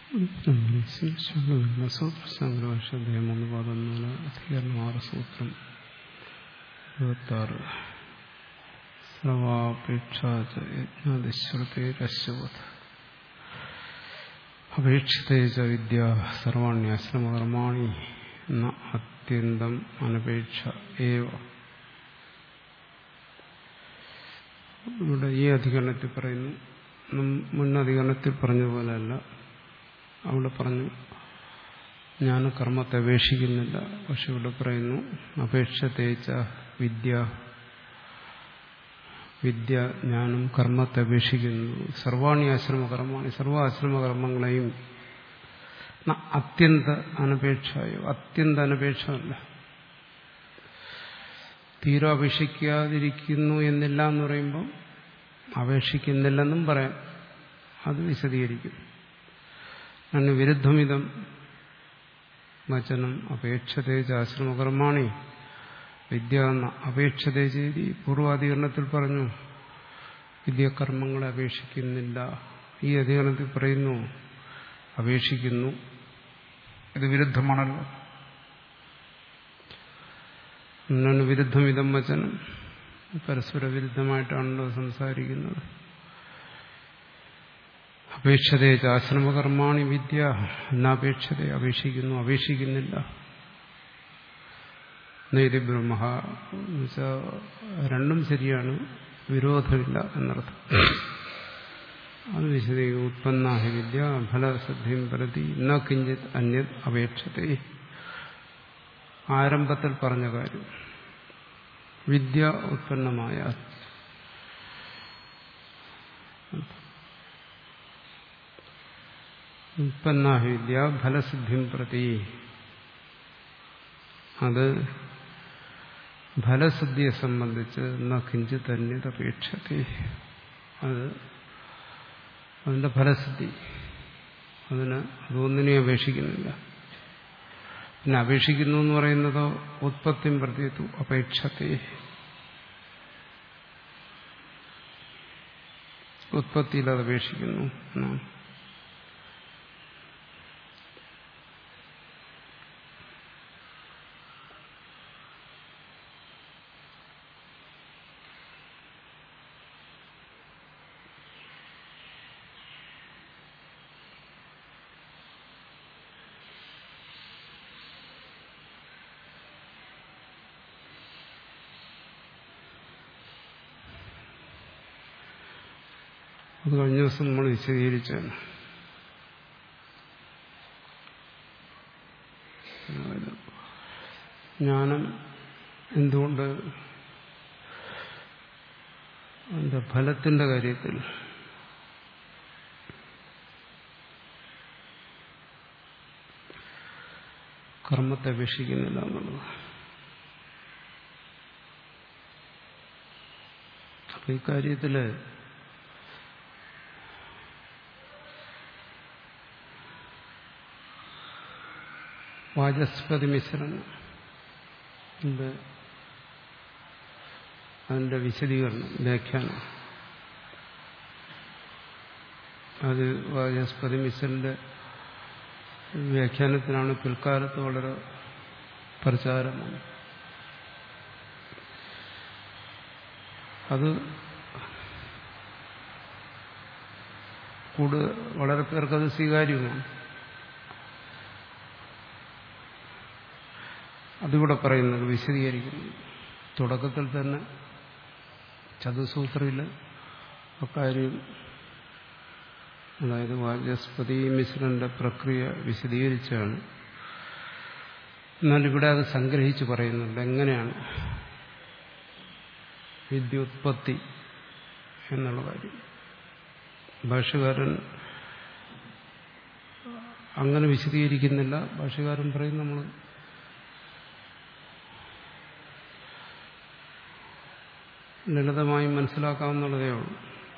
സൂത്രസംഗ്രഹം മൂന്ന് പതിനാല് അധികരണം ആറ് സൂത്രം ഇരുപത്താറ് സർവാപേക്ഷാശ്രുതേരശ്വത് അപേക്ഷിതേ ച വിദ്യ സർവാണ്യാശ്രമകർമാണി ന അത്യന്തം അനപേക്ഷ ഏവ ഇവിടെ ഈ അധികരണത്തിൽ പറയുന്നു മുൻ അധികരണത്തിൽ പറഞ്ഞ പോലെയല്ല അവിടെ പറഞ്ഞു ഞാൻ കർമ്മത്തെ അപേക്ഷിക്കുന്നില്ല പക്ഷെ ഇവിടെ പറയുന്നു അപേക്ഷ തേച്ച വിദ്യ വിദ്യ ജ്ഞാനം കർമ്മത്തെ അപേക്ഷിക്കുന്നു സർവാണി ആശ്രമ കർമ്മമാണ് സർവ ആശ്രമ കർമ്മങ്ങളെയും അത്യന്ത അനപേക്ഷയോ അത്യന്ത അനപേക്ഷമല്ല തീരെ അപേക്ഷിക്കാതിരിക്കുന്നു എന്നില്ല എന്ന് പറയുമ്പോൾ അപേക്ഷിക്കുന്നില്ലെന്നും പറയാം അത് വിശദീകരിക്കും അതിന് വിരുദ്ധമിതം വചനം അപേക്ഷതേ ആശ്രമകർമാണി വിദ്യ എന്ന അപേക്ഷതേ ചെയ്തി പൂർവാധികരണത്തിൽ പറഞ്ഞു വിദ്യകർമ്മങ്ങളെ അപേക്ഷിക്കുന്നില്ല ഈ അധികരണത്തിൽ പറയുന്നു അപേക്ഷിക്കുന്നു ഇത് വിരുദ്ധമാണല്ലോ എന്നാണ് വിരുദ്ധമിതം വചനം പരസ്പര വിരുദ്ധമായിട്ടാണല്ലോ സംസാരിക്കുന്നത് അപേക്ഷതയെ ആശ്രമകർമാണി വിദ്യ എന്നാപേക്ഷത അപേക്ഷിക്കുന്നു അപേക്ഷിക്കുന്നില്ല നേരി ബ്രഹ്മ എന്നുവെച്ചാൽ രണ്ടും ശരിയാണ് വിരോധമില്ല എന്നർത്ഥം അത് വിശദീകരിക്കും ഉത്പന്നാഹി വിദ്യ ഫലസിദ്ധിയും പ്രതി ന കിഞ്ചിത് അന്യത് അപേക്ഷത്തെ ആരംഭത്തിൽ പറഞ്ഞ കാര്യം വിദ്യ ഉത്പന്നമായ ഉത്പന്നാഹി വിദ്യ ഫലസിദ്ധിം പ്രതി അത് ഫലസിദ്ധിയെ സംബന്ധിച്ച് ന കിഞ്ചിത് അന്യത് അപേക്ഷത്തെ അത് അതിന്റെ ഫലസിദ്ധി അതിന് അതൊന്നിനെയും അപേക്ഷിക്കുന്നില്ല പിന്നെ അപേക്ഷിക്കുന്നു എന്ന് പറയുന്നതോ ഉത്പത്തിയും പ്രത്യേകത്തു അപേക്ഷത്തെ ഉത്പത്തിയിൽ അത് അപേക്ഷിക്കുന്നു എന്നാണ് അത് കഴിഞ്ഞ ദിവസം നമ്മൾ വിശദീകരിച്ചാണ് ജ്ഞാനം എന്തുകൊണ്ട് അതിന്റെ ഫലത്തിന്റെ കാര്യത്തിൽ കർമ്മത്തെ അപേക്ഷിക്കുന്നില്ല എന്നുള്ളത് അപ്പൊ ഈ കാര്യത്തില് വാചസ്പതി മിശ്രൻ അതിന്റെ വിശദീകരണം വ്യാഖ്യാനം അത് വാചസ്പതി മിശ്രന്റെ വ്യാഖ്യാനത്തിനാണ് പിൽക്കാലത്ത് വളരെ പ്രചാരമാണ് അത് കൂടുതൽ വളരെ പേർക്കത് സ്വീകാര്യമാണ് അതിവിടെ പറയുന്നത് വിശദീകരിക്കുന്നു തുടക്കത്തിൽ തന്നെ ചതുസൂത്രയിൽ അക്കാര്യം അതായത് വാചസ്പതി മിശ്രന്റെ പ്രക്രിയ വിശദീകരിച്ചാണ് എന്നാൽ ഇവിടെ അത് സംഗ്രഹിച്ച് പറയുന്നുണ്ട് എങ്ങനെയാണ് വിദ്യുത്പത്തി എന്നുള്ള കാര്യം ഭാഷകാരൻ അങ്ങനെ വിശദീകരിക്കുന്നില്ല ഭാഷകാരൻ പറയും നമ്മൾ ലളിതമായി മനസ്സിലാക്കാവുന്നതേ ഉള്ളൂ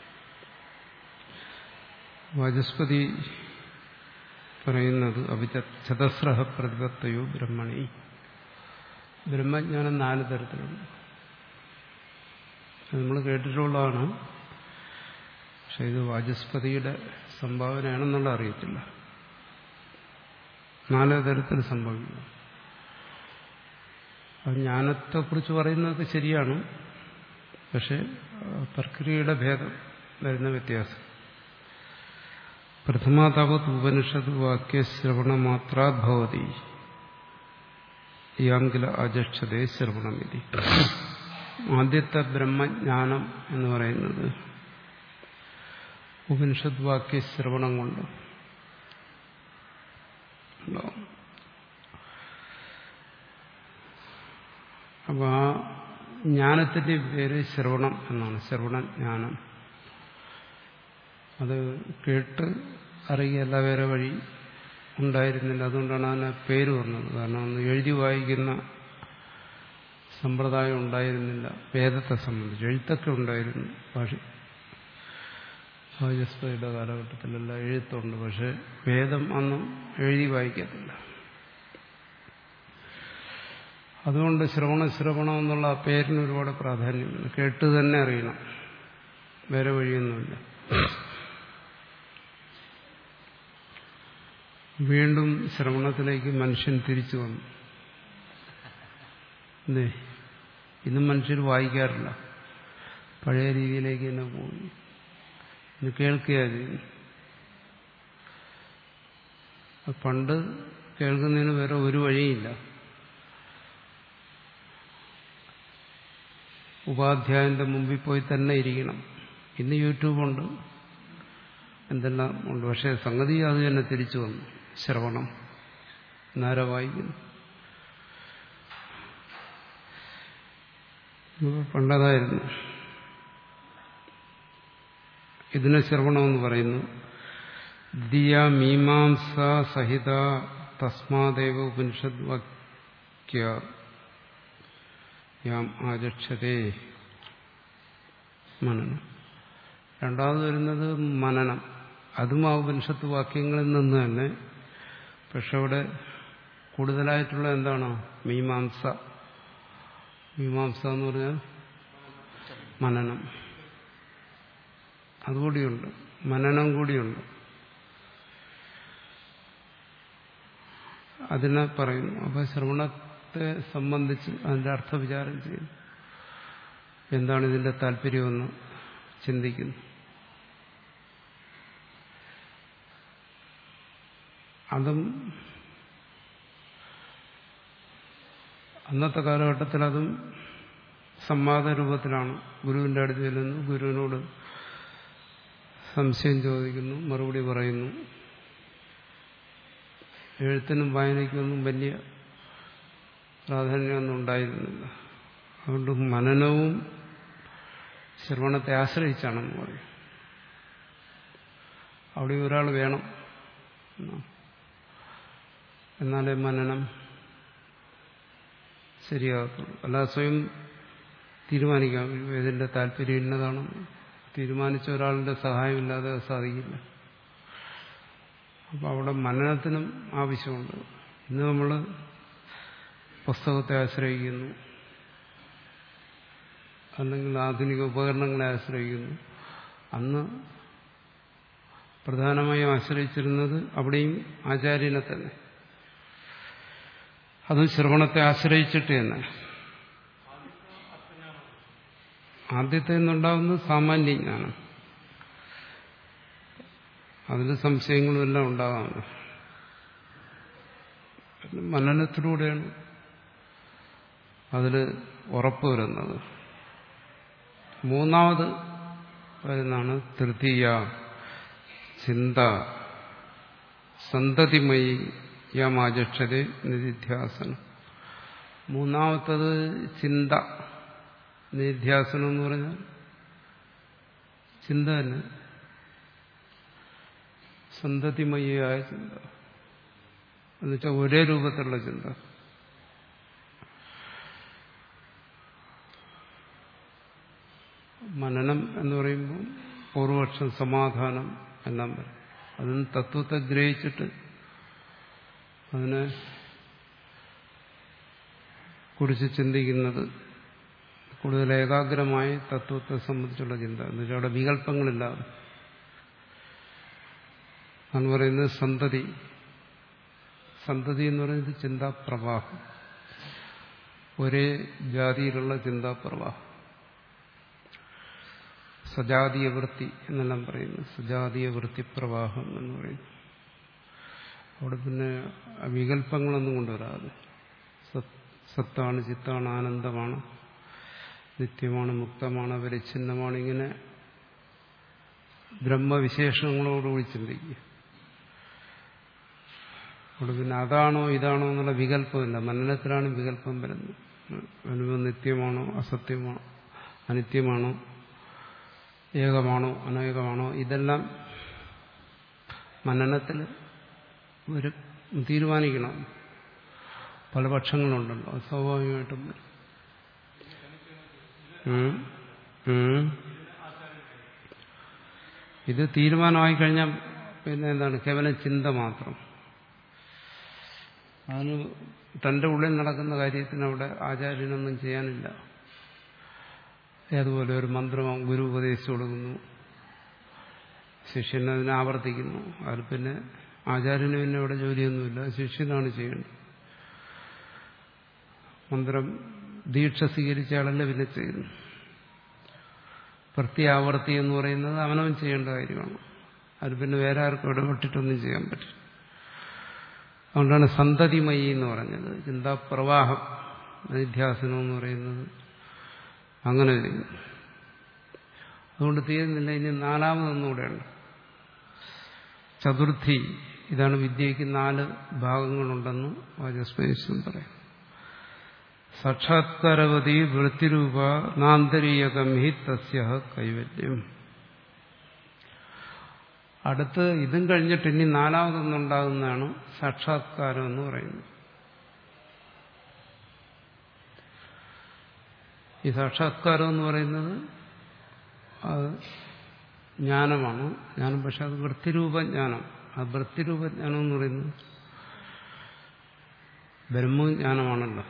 വാചസ്പതി പറയുന്നത് അഭിചതസ്രഹ പ്രതിപത്തയോ ബ്രഹ്മണി ബ്രഹ്മജ്ഞാനം നാല് തരത്തിലുണ്ട് നമ്മൾ കേട്ടിട്ടുള്ളതാണ് പക്ഷെ ഇത് വാചസ്പതിയുടെ സംഭാവനയാണെന്നുള്ള അറിയത്തില്ല നാല് തരത്തിൽ സംഭവിക്കും അത് ജ്ഞാനത്തെക്കുറിച്ച് പറയുന്നതൊക്കെ ശരിയാണ് പക്ഷെ പ്രക്രിയയുടെ ഭേദം വരുന്ന വ്യത്യാസം പ്രഥമാതാവത് ഉപനിഷത് വാക്യശ്രവണമാത്രാത് ഭവതി യാങ്കില അജക്ഷതേ ശ്രവണമിതി ആദ്യത്തെ ബ്രഹ്മജ്ഞാനം എന്ന് പറയുന്നത് ഉപനിഷത് വാക്യശ്രവണം കൊണ്ട് ഉണ്ടാവും അപ്പോൾ ആ ജ്ഞാനത്തിന്റെ പേര് ശ്രവണം എന്നാണ് ശ്രവണജ്ഞാനം അത് കേട്ട് അറിയല്ല വേറെ വഴി ഉണ്ടായിരുന്നില്ല അതുകൊണ്ടാണ് അതിന് പേര് വന്നത് കാരണം അന്ന് എഴുതി വായിക്കുന്ന സമ്പ്രദായം ഉണ്ടായിരുന്നില്ല വേദത്തെ സംബന്ധിച്ച് എഴുത്തൊക്കെ ഉണ്ടായിരുന്നു ഭാഷ വാചസ്പതിയുടെ കാലഘട്ടത്തിലെല്ലാം എഴുത്തുണ്ട് പക്ഷെ വേദം അന്നും എഴുതി വായിക്കത്തില്ല അതുകൊണ്ട് ശ്രവണ ശ്രവണം എന്നുള്ള ആ പേരിന് ഒരുപാട് പ്രാധാന്യമുണ്ട് കേട്ട് തന്നെ അറിയണം വേറെ വഴിയൊന്നുമില്ല വീണ്ടും ശ്രവണത്തിലേക്ക് മനുഷ്യൻ തിരിച്ചു വന്നു എന്തേ ഇന്നും മനുഷ്യർ വായിക്കാറില്ല പഴയ രീതിയിലേക്ക് തന്നെ പോയി ഇന്ന് കേൾക്കുക ചെയ്യുന്നു പണ്ട് കേൾക്കുന്നതിന് വേറെ ഒരു വഴിയില്ല ഉപാധ്യായന്റെ മുമ്പിൽ പോയി തന്നെ ഇരിക്കണം ഇന്ന് യൂട്യൂബുണ്ട് എന്തെല്ലാം ഉണ്ട് പക്ഷെ സംഗതി അത് തന്നെ തിരിച്ചു വന്നു ശ്രവണം നേരെ വായിക്കുന്നു പണ്ടതായിരുന്നു ഇതിനെ ശ്രവണമെന്ന് പറയുന്നു ദിയ മീമാംസ സഹിത തസ്മാദേവ ഉപനിഷദ് വാക്യ യാം ആചക്ഷതേ മനനം രണ്ടാമത് വരുന്നത് മനനം അതും ആ ഉപനിഷത്ത് വാക്യങ്ങളിൽ നിന്ന് തന്നെ പക്ഷെ അവിടെ കൂടുതലായിട്ടുള്ള എന്താണ് മീമാംസ മീമാംസ എന്ന് പറഞ്ഞാൽ മനനം അതുകൂടിയുണ്ട് മനനം കൂടിയുണ്ട് അതിനെ പറയുന്നു അപ്പൊ ശ്രവണത്തെ സംബന്ധിച്ച് അതിന്റെ അർത്ഥവിചാരം ചെയ്യുന്നു എന്താണ് ഇതിന്റെ താല്പര്യമെന്ന് ചിന്തിക്കുന്നു അതും അന്നത്തെ കാലഘട്ടത്തിൽ അതും സംവാദ രൂപത്തിലാണ് ഗുരുവിന്റെ അടുത്ത് ചെല്ലുന്നു ഗുരുവിനോട് സംശയം ചോദിക്കുന്നു മറുപടി പറയുന്നു എഴുത്തിനും വായനയ്ക്കൊന്നും വലിയ പ്രാധാന്യമൊന്നും ഉണ്ടായിരുന്നില്ല അതുകൊണ്ട് മനനവും ശ്രവണത്തെ ആശ്രയിച്ചാണെന്ന് പറയും അവിടെ ഒരാൾ വേണം എന്നാലേ മനനം ശരിയാകത്തുള്ളൂ അല്ലാതെ സ്വയം തീരുമാനിക്കാം ഇതിന്റെ താല്പര്യം ഇന്നതാണെന്ന് തീരുമാനിച്ച ഒരാളുടെ സഹായമില്ലാതെ സാധിക്കില്ല അപ്പം അവിടെ മനനത്തിനും ആവശ്യമുണ്ട് ഇന്ന് നമ്മൾ പുസ്തകത്തെ ആശ്രയിക്കുന്നു അല്ലെങ്കിൽ ആധുനിക ഉപകരണങ്ങളെ ആശ്രയിക്കുന്നു അന്ന് പ്രധാനമായും ആശ്രയിച്ചിരുന്നത് അവിടെയും ആചാര്യനെ തന്നെ അത് ശ്രവണത്തെ ആശ്രയിച്ചിട്ട് തന്നെ ആദ്യത്തെ നിന്നുണ്ടാകുന്നത് സാമാന്യജ്ഞാനം അതിന് സംശയങ്ങളും എല്ലാം ഉണ്ടാകാമല്ലോ മനനത്തിലൂടെയാണ് അതിൽ ഉറപ്പ് വരുന്നത് മൂന്നാമത് വരുന്നതാണ് തൃതീയ ചിന്ത സന്തതിമയി യാമാചക്ഷത നിധിധ്യാസനം മൂന്നാമത്തത് ചിന്ത നിധ്യാസനം എന്ന് പറഞ്ഞാൽ ചിന്ത തന്നെ സന്തതിമയായ ചിന്ത എന്നുവെച്ചാൽ ഒരേ രൂപത്തിലുള്ള ചിന്ത മനനം എന്ന് പറയുമ്പോൾ പൂർവപക്ഷം സമാധാനം എല്ലാം പറയും അതിന് തത്വത്തെ ഗ്രഹിച്ചിട്ട് അതിനെ കുറിച്ച് ചിന്തിക്കുന്നത് കൂടുതൽ ഏകാഗ്രമായി തത്വത്തെ സംബന്ധിച്ചുള്ള ചിന്ത എന്ന് വെച്ചാൽ അവിടെ വികല്പങ്ങളില്ലാതെ എന്ന് പറയുന്നത് സന്തതി സന്തതി എന്ന് പറയുന്നത് ചിന്താപ്രവാഹം ഒരേ ജാതിയിലുള്ള ചിന്താപ്രവാഹം സജാതീയ വൃത്തി എന്നെല്ലാം പറയുന്നു സജാതീയ വൃത്തിപ്രവാഹം എന്ന് പറയുന്നു അവിടെ പിന്നെ വികല്പങ്ങളൊന്നും കൊണ്ടുവരാതെ സത്താണ് ചിത്താണ് ആനന്ദമാണ് നിത്യമാണ് മുക്തമാണ് പരിച്ഛിന്നമാണ് ഇങ്ങനെ ബ്രഹ്മവിശേഷങ്ങളോടുകൂടി ചിന്തിക്കുക അവിടെ പിന്നെ അതാണോ ഇതാണോ എന്നുള്ള വികല്പമില്ല മനനത്തിലാണ് വികല്പം വരുന്നത് അനുഭവ നിത്യമാണോ അസത്യമാണോ അനിത്യമാണോ ഏകമാണോ അനേകമാണോ ഇതെല്ലാം മനനത്തിൽ ഒരു തീരുമാനിക്കണം പല പക്ഷങ്ങളുണ്ടല്ലോ അത് സ്വാഭാവികമായിട്ടും വരും ഇത് തീരുമാനമായി കഴിഞ്ഞാൽ പിന്നെ എന്താണ് കേവലം ചിന്ത മാത്രം അതിന് തന്റെ ഉള്ളിൽ നടക്കുന്ന കാര്യത്തിന് അവിടെ ആചാര്യനൊന്നും ചെയ്യാനില്ല അതുപോലെ ഒരു മന്ത്രം ഗുരു ഉപദേശിച്ചു കൊടുക്കുന്നു ശിഷ്യൻ അതിനെ ആവർത്തിക്കുന്നു അത് പിന്നെ ആചാര്യന് പിന്നെ അവിടെ ജോലിയൊന്നുമില്ല ശിഷ്യനാണ് ചെയ്യേണ്ടത് മന്ത്രം ദീക്ഷ സ്വീകരിച്ച ആളല്ല പിന്നെ ചെയ്യുന്നു പ്രത്യാവർത്തി എന്ന് പറയുന്നത് അവനവൻ ചെയ്യേണ്ട കാര്യമാണ് അത് പിന്നെ വേറെ ആർക്കും ഇടപെട്ടിട്ടൊന്നും ചെയ്യാൻ പറ്റില്ല അതുകൊണ്ടാണ് സന്തതിമയി എന്ന് പറഞ്ഞത് ചിന്താപ്രവാഹം നിധ്യാസനം എന്ന് പറയുന്നത് അങ്ങനെ ചെയ്യുന്നു അതുകൊണ്ട് തീരുന്നില്ല ഇനി നാലാമതൊന്നുകൂടെയുണ്ട് ചതുർത്ഥി ഇതാണ് വിദ്യയ്ക്ക് നാല് ഭാഗങ്ങളുണ്ടെന്ന് വാചസ്പതിസും പറയും സാക്ഷാത്കാരവതി വൃത്തിരൂപ നാന്തരീയകം ഹി തസ്യ കൈവല്യം അടുത്ത് ഇതും കഴിഞ്ഞിട്ട് ഇനി നാലാമതൊന്നുണ്ടാകുന്നതാണ് സാക്ഷാത്കാരം എന്ന് പറയുന്നത് ഈ സാക്ഷാത്കാരം എന്ന് പറയുന്നത് അത് ജ്ഞാനമാണ് ജ്ഞാനം പക്ഷെ അത് വൃത്തിരൂപജ്ഞാനം ആ വൃത്തിരൂപജ്ഞാനം എന്ന് പറയുന്നത് ബ്രഹ്മജ്ഞാനമാണല്ലോ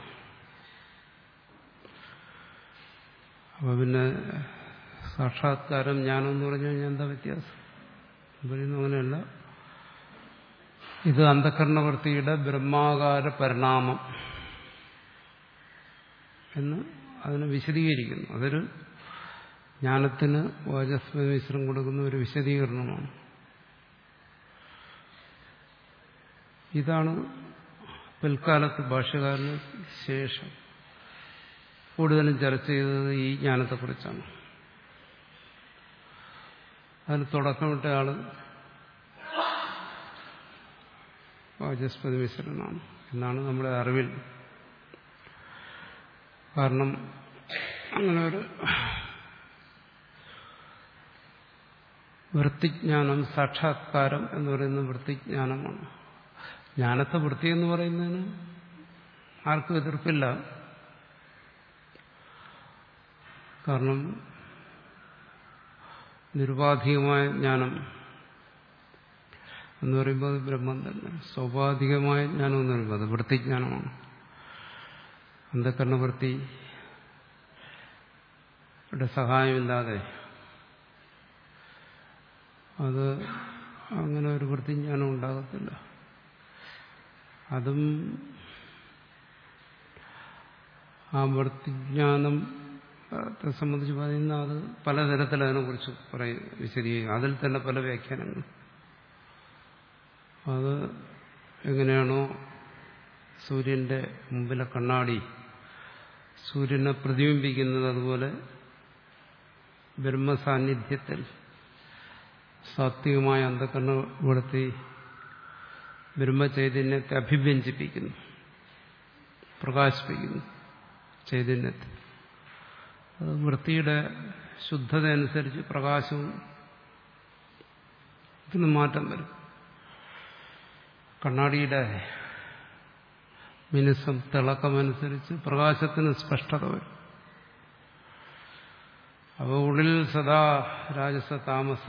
അപ്പൊ പിന്നെ സാക്ഷാത്കാരം ജ്ഞാനം എന്ന് പറഞ്ഞു കഴിഞ്ഞാൽ എന്താ വ്യത്യാസം പറയുന്നു അങ്ങനെയല്ല ഇത് അന്ധകരണവൃത്തിയുടെ ബ്രഹ്മാകാര പരിണാമം എന്ന് അതിനെ വിശദീകരിക്കുന്നു അതൊരു ജ്ഞാനത്തിന് വാചസ്പതി മിശ്രം കൊടുക്കുന്ന ഒരു വിശദീകരണമാണ് ഇതാണ് പിൽക്കാലത്ത് ഭാഷ്യകാരന് ശേഷം കൂടുതലും ചർച്ച ചെയ്തത് ഈ ജ്ഞാനത്തെക്കുറിച്ചാണ് അതിന് തുടക്കമിട്ട ആള് വാചസ്പതി മിശ്രനാണ് എന്നാണ് നമ്മുടെ അറിവിൽ കാരണം അങ്ങനെ ഒരു വൃത്തിജ്ഞാനം സാക്ഷാത്കാരം എന്ന് പറയുന്ന വൃത്തിജ്ഞാനമാണ് ജ്ഞാനത്തെ വൃത്തി എന്ന് പറയുന്നതിന് ആർക്കും എതിർപ്പില്ല കാരണം നിരുപാധികമായ ജ്ഞാനം എന്ന് പറയുമ്പോൾ അത് ബ്രഹ്മം തന്നെ സ്വാഭാവികമായ ജ്ഞാനം എന്ന് പറയുമ്പോൾ അത് വൃത്തിജ്ഞാനമാണ് അന്ധകരണവൃത്തി യുടെ സഹായമില്ലാതെ അത് അങ്ങനെ ഒരു വൃത്തിജ്ഞാനം ഉണ്ടാകത്തില്ല അതും ആ വൃത്തിജ്ഞാനം സംബന്ധിച്ച് പറയുന്ന അത് പലതരത്തിൽ അതിനെക്കുറിച്ച് പറയും വിശദീകരിക്കും അതിൽ തന്നെ പല വ്യാഖ്യാനങ്ങൾ അത് എങ്ങനെയാണോ സൂര്യന്റെ മുമ്പിലെ കണ്ണാടി സൂര്യനെ പ്രതിബിംബിക്കുന്നത് അതുപോലെ ബ്രഹ്മസാന്നിധ്യത്തിൽ സാത്വികമായ അന്ധകരണപ്പെടുത്തി ബ്രഹ്മചൈതന്യത്തെ അഭിവ്യഞ്ജിപ്പിക്കുന്നു പ്രകാശിപ്പിക്കുന്നു ചൈതന്യത്തെ അത് വൃത്തിയുടെ ശുദ്ധത അനുസരിച്ച് പ്രകാശവും ഇതിന് മാറ്റം വരും കണ്ണാടിയുടെ മിനുസം തിളക്കമനുസരിച്ച് പ്രകാശത്തിന് സ്പഷ്ടത വരും അപ്പോൾ ഉള്ളിൽ സദാ രാജസ താമസ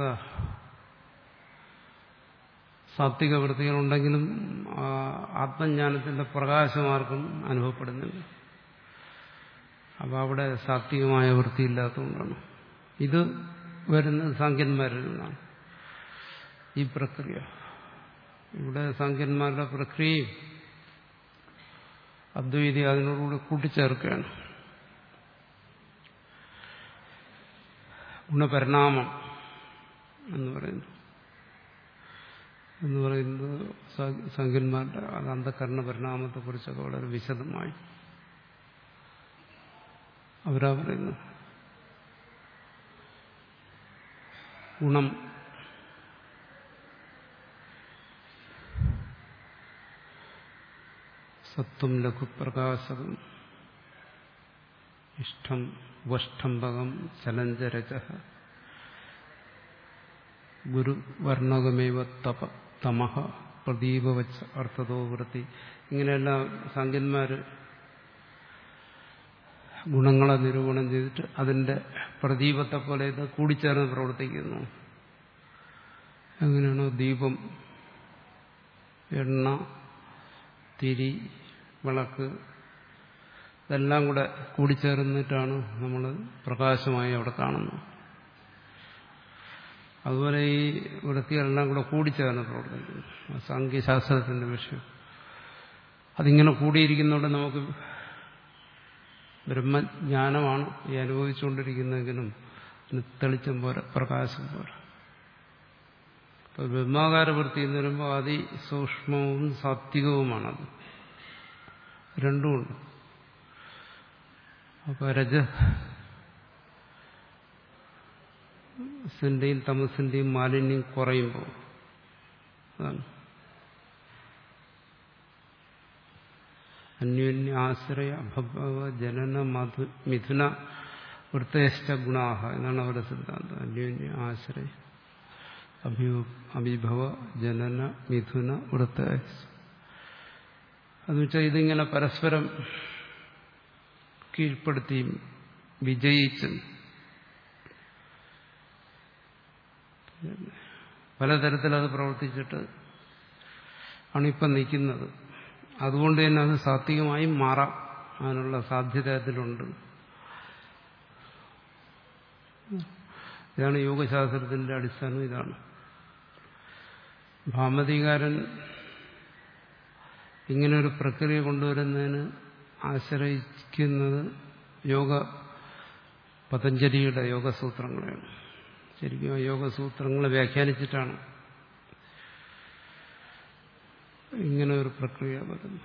സാത്വിക വൃത്തികളുണ്ടെങ്കിലും ആത്മജ്ഞാനത്തിന്റെ പ്രകാശം ആർക്കും അനുഭവപ്പെടുന്നില്ല അപ്പോൾ അവിടെ സാത്വികമായ വൃത്തിയില്ലാത്തതുകൊണ്ടാണ് ഇത് വരുന്നത് സാങ്കന്മാരിൽ നിന്നാണ് ഈ പ്രക്രിയ ഇവിടെ സാങ്കന്മാരുടെ പ്രക്രിയയും അദ്വൈതി അതിനോടുകൂടി കൂട്ടിച്ചേർക്കുകയാണ് ഗുണപരിണാമം എന്ന് പറയുന്നു എന്ന് പറയുന്നത് സംഖ്യന്മാരുടെ അത് അന്ധകരണ പരിണാമത്തെക്കുറിച്ചൊക്കെ വളരെ വിശദമായി അവരാ പറയുന്നു ഗുണം സത്വം ലഘുപ്രകാശകം ഇഷ്ടം ഉപഷ്ടംഭകം ചലഞ്ചരജ ഗുരുവർണകമേവ തപ തമഹ പ്രദീപവച്ച അർത്ഥതോ വൃത്തി ഇങ്ങനെയെല്ലാം സംഖ്യന്മാർ ഗുണങ്ങളെ നിരൂപണം ചെയ്തിട്ട് അതിന്റെ പ്രദീപത്തെ പോലെ ഇത് കൂടിച്ചേർന്ന് പ്രവർത്തിക്കുന്നു എങ്ങനെയാണോ ദീപം എണ്ണ തിരി വിളക്ക് ഇതെല്ലാം കൂടെ കൂടിച്ചേർന്നിട്ടാണ് നമ്മൾ പ്രകാശമായി അവിടെ കാണുന്നത് അതുപോലെ ഈ വൃത്തികളെല്ലാം കൂടെ കൂടിച്ചേർന്ന് പ്രവർത്തിക്കുന്നു സാങ്കേശാസ്ത്രത്തിന്റെ വിഷയം അതിങ്ങനെ കൂടിയിരിക്കുന്നതുകൊണ്ട് നമുക്ക് ബ്രഹ്മജ്ഞാനമാണ് ഈ അനുഭവിച്ചുകൊണ്ടിരിക്കുന്നതെങ്കിലും തെളിച്ചം പോരാ പ്രകാശം പോരാ ഇപ്പൊ ബ്രഹ്മാകാര വൃത്തി എന്ന് പറയുമ്പോൾ അതിസൂക്ഷ്മവും സാത്വികവുമാണത് രണ്ടുമുണ്ട് അപ്പൊ രജ സിന്റെയും തമസിന്റെയും മാലിന്യം കുറയുമ്പോൾ അതാണ് അന്യോന്യാശ്രയ അഭവ ജനന മധു മിഥുന വൃത്തേഷ്ട ഗുണാഹ എന്നാണ് അവരുടെ സിദ്ധാന്തം അന്യോന്യ ആശ്രയ അഭിഭവ ജനന മിഥുന വൃത്ത എന്നുവെച്ചാൽ ഇതിങ്ങനെ പരസ്പരം കീഴ്പ്പെടുത്തിയും വിജയിച്ചും പലതരത്തിൽ അത് പ്രവർത്തിച്ചിട്ട് ആണിപ്പം നിൽക്കുന്നത് അതുകൊണ്ട് തന്നെ അത് സാത്വികമായി മാറാം അതിനുള്ള സാധ്യത അതിലുണ്ട് ഇതാണ് യോഗശാസ്ത്രത്തിന്റെ അടിസ്ഥാനം ഇതാണ് ഭാമതികാരൻ ഇങ്ങനെ ഒരു പ്രക്രിയ കൊണ്ടുവരുന്നതിന് ആശ്രയിക്കുന്നത് യോഗ പതഞ്ജലിയുടെ യോഗസൂത്രങ്ങളെയാണ് ശരിക്കും ആ യോഗസൂത്രങ്ങളെ വ്യാഖ്യാനിച്ചിട്ടാണ് ഇങ്ങനെ ഒരു പ്രക്രിയ വരുന്നു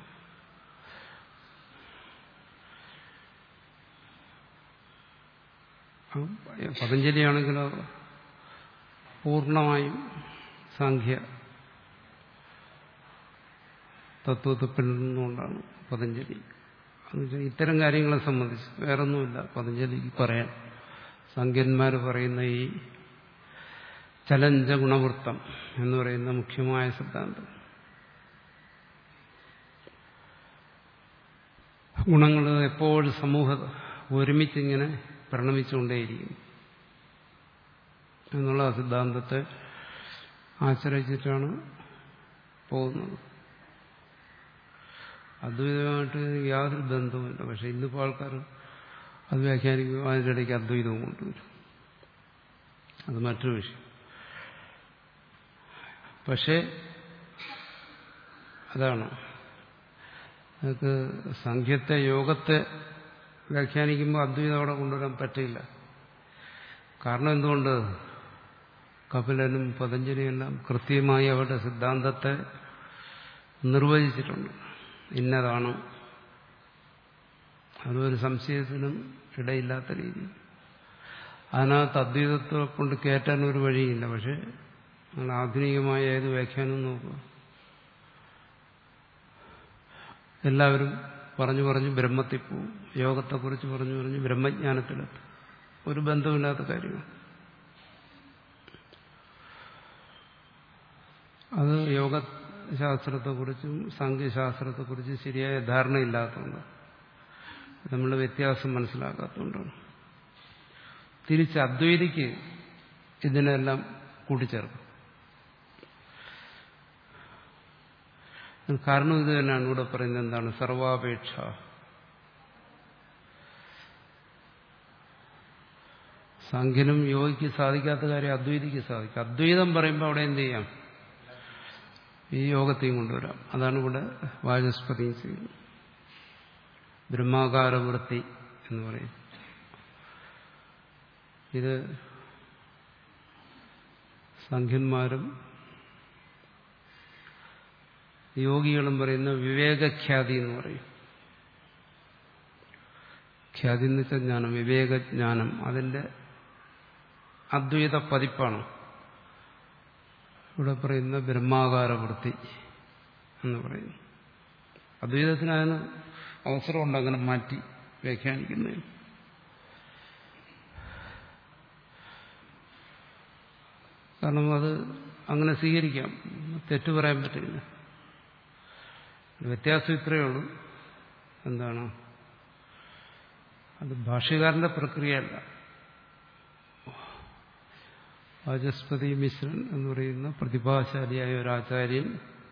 പതഞ്ജലിയാണെങ്കിലോ പൂർണ്ണമായും സാഖ്യ തത്വത്തെ പിന്തുടർന്നുകൊണ്ടാണ് പതഞ്ജലി എന്നുവെച്ചാൽ ഇത്തരം കാര്യങ്ങളെ സംബന്ധിച്ച് വേറൊന്നുമില്ല പതഞ്ജലിക്ക് പറയാൻ സംഖ്യന്മാർ പറയുന്ന ഈ ചലഞ്ച ഗുണവൃത്തം എന്ന് പറയുന്ന മുഖ്യമായ സിദ്ധാന്തം ഗുണങ്ങൾ എപ്പോഴും സമൂഹ ഒരുമിച്ചിങ്ങനെ പരിണമിച്ചുകൊണ്ടേയിരിക്കും എന്നുള്ള സിദ്ധാന്തത്തെ ആശ്രയിച്ചിട്ടാണ് പോകുന്നത് അദ്വൈതമായിട്ട് യാതൊരു ബന്ധവുമില്ല പക്ഷെ ഇന്നിപ്പോൾ ആൾക്കാർ അത് വ്യാഖ്യാനിക്കുമ്പോൾ അതിൻ്റെ ഇടയ്ക്ക് അദ്വൈതവും കൊണ്ടുവരും അത് മറ്റൊരു വിഷയം പക്ഷേ അതാണ് നമുക്ക് സംഖ്യത്തെ യോഗത്തെ വ്യാഖ്യാനിക്കുമ്പോൾ അദ്വൈതം അവിടെ കൊണ്ടുവരാൻ പറ്റില്ല കാരണം എന്തുകൊണ്ട് കപിലനും പതഞ്ജലിയെല്ലാം കൃത്യമായി അവരുടെ സിദ്ധാന്തത്തെ നിർവചിച്ചിട്ടുണ്ട് ഇന്നതാണ് അതൊരു സംശയത്തിനും ഇടയില്ലാത്ത രീതി അതിനകത്ത് അദ്വൈതത്തെ കൊണ്ട് കയറ്റാൻ ഒരു വഴിയില്ല പക്ഷെ നിങ്ങൾ ആധുനികമായ ഏത് വ്യാഖ്യാനം നോക്കുക എല്ലാവരും പറഞ്ഞു പറഞ്ഞു ബ്രഹ്മത്തിൽ പോവും യോഗത്തെക്കുറിച്ച് പറഞ്ഞു പറഞ്ഞു ബ്രഹ്മജ്ഞാനത്തിലെത്തും ഒരു ബന്ധമില്ലാത്ത കാര്യമാണ് അത് യോഗശാസ്ത്രത്തെക്കുറിച്ചും സാങ്കേശാസ്ത്രത്തെക്കുറിച്ചും ശരിയായ ധാരണയില്ലാത്തതുകൊണ്ട് നമ്മൾ വ്യത്യാസം മനസ്സിലാക്കാത്തതുകൊണ്ടാണ് തിരിച്ച് അദ്വൈതിക്ക് ഇതിനെല്ലാം കൂട്ടിച്ചേർക്കും കാരണം ഇത് തന്നെയാണ് ഇവിടെ പറയുന്നത് എന്താണ് സർവാപേക്ഷ സാഖ്യനും യോഗിക്ക് സാധിക്കാത്ത കാര്യം അദ്വൈതിക്ക് സാധിക്കും അദ്വൈതം പറയുമ്പോൾ അവിടെ എന്ത് ചെയ്യാം ഈ യോഗത്തെയും കൊണ്ടുവരാം അതാണ് ഇവിടെ വാചസ്പതിയും ചെയ്യുന്നത് ബ്രഹ്മാകാരവൃത്തി എന്ന് പറയും ഇത് സംഖ്യന്മാരും യോഗികളും പറയുന്ന വിവേകഖ്യാതി എന്ന് പറയും ഖ്യാതി എന്ന് വെച്ചാൽ ജ്ഞാനം വിവേകജ്ഞാനം അതിന്റെ അദ്വൈത പതിപ്പാണ് ഇവിടെ പറയുന്ന ബ്രഹ്മാകാരവൃത്തി എന്ന് പറയുന്നു അദ്വൈതത്തിന് അതിന് അവസരമുണ്ട് അങ്ങനെ മാറ്റി വ്യാഖ്യാനിക്കുന്നതിന് കാരണം അത് അങ്ങനെ സ്വീകരിക്കാം തെറ്റു പറയാൻ പറ്റില്ല വ്യത്യാസം ഇത്രയേ ഉള്ളൂ എന്താണ് അത് ഭാഷ്യകാരന്റെ പ്രക്രിയയല്ല വാചസ്പതി മിശ്രൻ എന്ന് പറയുന്ന പ്രതിഭാശാലിയായ ഒരു ആചാര്യൻ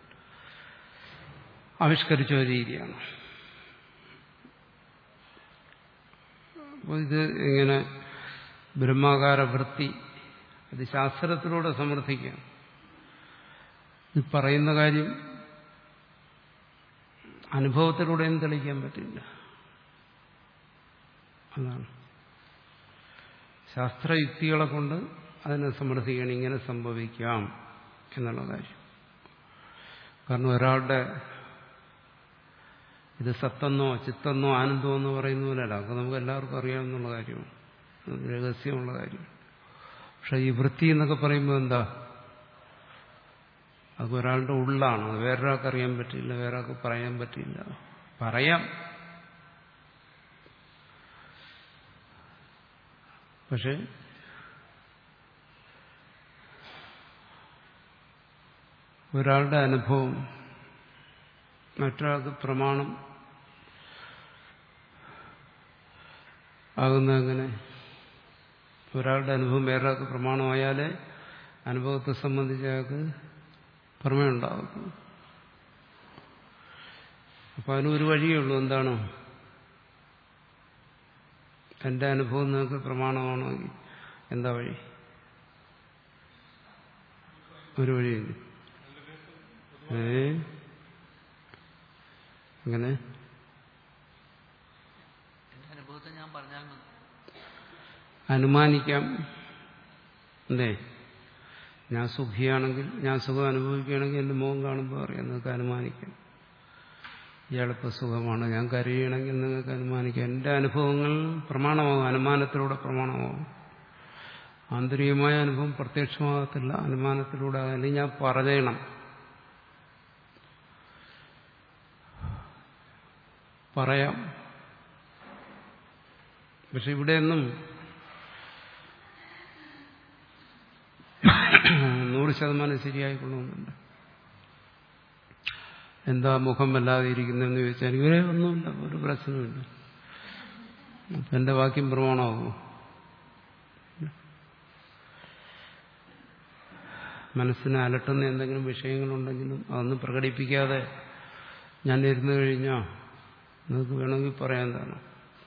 ആവിഷ്കരിച്ച ഒരു രീതിയാണ് അപ്പോൾ ഇത് ഇങ്ങനെ ബ്രഹ്മാകാര വൃത്തി അത് ശാസ്ത്രത്തിലൂടെ സമർത്ഥിക്കാം ഇത് പറയുന്ന കാര്യം അനുഭവത്തിലൂടെയും തെളിയിക്കാൻ പറ്റില്ല അതാണ് ശാസ്ത്രയുക്തികളെ കൊണ്ട് അതിനെ സമർത്ഥിക്കണം ഇങ്ങനെ സംഭവിക്കാം എന്നുള്ള കാര്യം കാരണം ഒരാളുടെ ഇത് സത്തെന്നോ ചിത്തെന്നോ ആനന്ദമോ എന്ന് പറയുന്ന പോലെയല്ല അതൊക്കെ നമുക്ക് എല്ലാവർക്കും അറിയാവുന്ന കാര്യമാണ് അത് രഹസ്യമുള്ള കാര്യം പക്ഷെ ഈ വൃത്തി എന്നൊക്കെ പറയുമ്പോൾ എന്താ അത് ഒരാളുടെ ഉള്ളാണ് അത് വേറൊരാൾക്ക് അറിയാൻ പറ്റില്ല വേറെ ആൾക്ക് പറയാൻ പറ്റില്ല പറയാം പക്ഷെ ഒരാളുടെ അനുഭവം മറ്റൊരാൾക്ക് പ്രമാണം ആകുന്ന അങ്ങനെ ഒരാളുടെ അനുഭവം വേറൊരാൾക്ക് പ്രമാണമായാലേ അനുഭവത്തെ സംബന്ധിച്ച് അയാൾക്ക് പ്രമേയുണ്ടാകും അപ്പൊ അതിനൊരു വഴിയേ ഉള്ളൂ എന്താണ് എന്റെ അനുഭവം നിങ്ങൾക്ക് പ്രമാണമാണെങ്കിൽ എന്താ വഴി ഒരു വഴിയില്ല ഏ അങ്ങനെ എന്റെ അനുഭവത്തെ ഞാൻ പറഞ്ഞാൽ മതി അനുമാനിക്കാം എന്തേ ഞാൻ സുഖിയാണെങ്കിൽ ഞാൻ സുഖം അനുഭവിക്കുകയാണെങ്കിൽ എൻ്റെ മുഖം കാണുമ്പോൾ അറിയാം നിങ്ങൾക്ക് അനുമാനിക്കാം ഇയാളിപ്പോൾ സുഖമാണ് ഞാൻ കരയുകയാണെങ്കിൽ നിങ്ങൾക്ക് അനുമാനിക്കാം എൻ്റെ അനുഭവങ്ങൾ പ്രമാണമാകും അനുമാനത്തിലൂടെ പ്രമാണമാകും ആന്തരികമായ അനുഭവം പ്രത്യക്ഷമാകത്തില്ല അനുമാനത്തിലൂടെ അല്ലെങ്കിൽ ഞാൻ പറയണം പറയാം പക്ഷെ ഇവിടെയൊന്നും നൂറ് ശതമാനം ശരിയായിക്കൊള്ളുന്നുണ്ട് എന്താ മുഖം വല്ലാതെ ഇരിക്കുന്നതെന്ന് ചോദിച്ചാൽ ഇവരെ ഒന്നുമില്ല ഒരു പ്രശ്നമില്ല അപ്പൊ എന്റെ വാക്യം പ്രമാണമാകുമോ മനസ്സിനെ അലട്ടുന്ന എന്തെങ്കിലും വിഷയങ്ങളുണ്ടെങ്കിലും അതൊന്നും പ്രകടിപ്പിക്കാതെ ഞാൻ ഇരുന്നു കഴിഞ്ഞാൽ നിങ്ങൾക്ക് വേണമെങ്കിൽ പറയാൻ എന്താണ്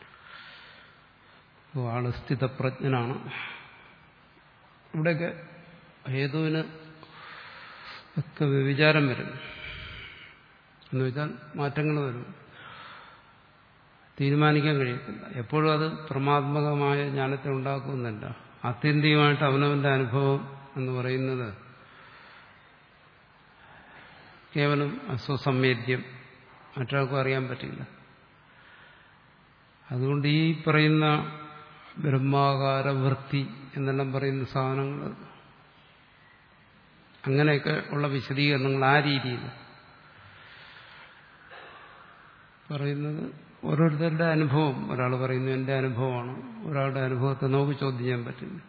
ഓ ആള് സ്ഥിതപ്രജ്ഞനാണ് ഇവിടെയൊക്കെ ഹേതുവിന് ഒക്കെ വ്യവിചാരം വരും എന്ന് വെച്ചാൽ മാറ്റങ്ങൾ വരും തീരുമാനിക്കാൻ കഴിയത്തില്ല എപ്പോഴും അത് പ്രമാത്മകമായ ജ്ഞാനത്തെ ഉണ്ടാക്കുന്നില്ല ആത്യന്തികമായിട്ട് അവനവന്റെ അനുഭവം എന്ന് പറയുന്നത് കേവലം അസ്വസംവേദ്യം മറ്റൊരാൾക്കും അറിയാൻ പറ്റില്ല അതുകൊണ്ട് ഈ പറയുന്ന ബ്രഹ്മാകാര വൃത്തി എന്നെല്ലാം പറയുന്ന സാധനങ്ങൾ അങ്ങനെയൊക്കെ ഉള്ള വിശദീകരണങ്ങൾ ആ രീതിയിൽ പറയുന്നത് ഓരോരുത്തരുടെ അനുഭവം ഒരാൾ പറയുന്നു എൻ്റെ അനുഭവമാണ് ഒരാളുടെ അനുഭവത്തെ നമുക്ക് ചോദ്യം ചെയ്യാൻ പറ്റില്ല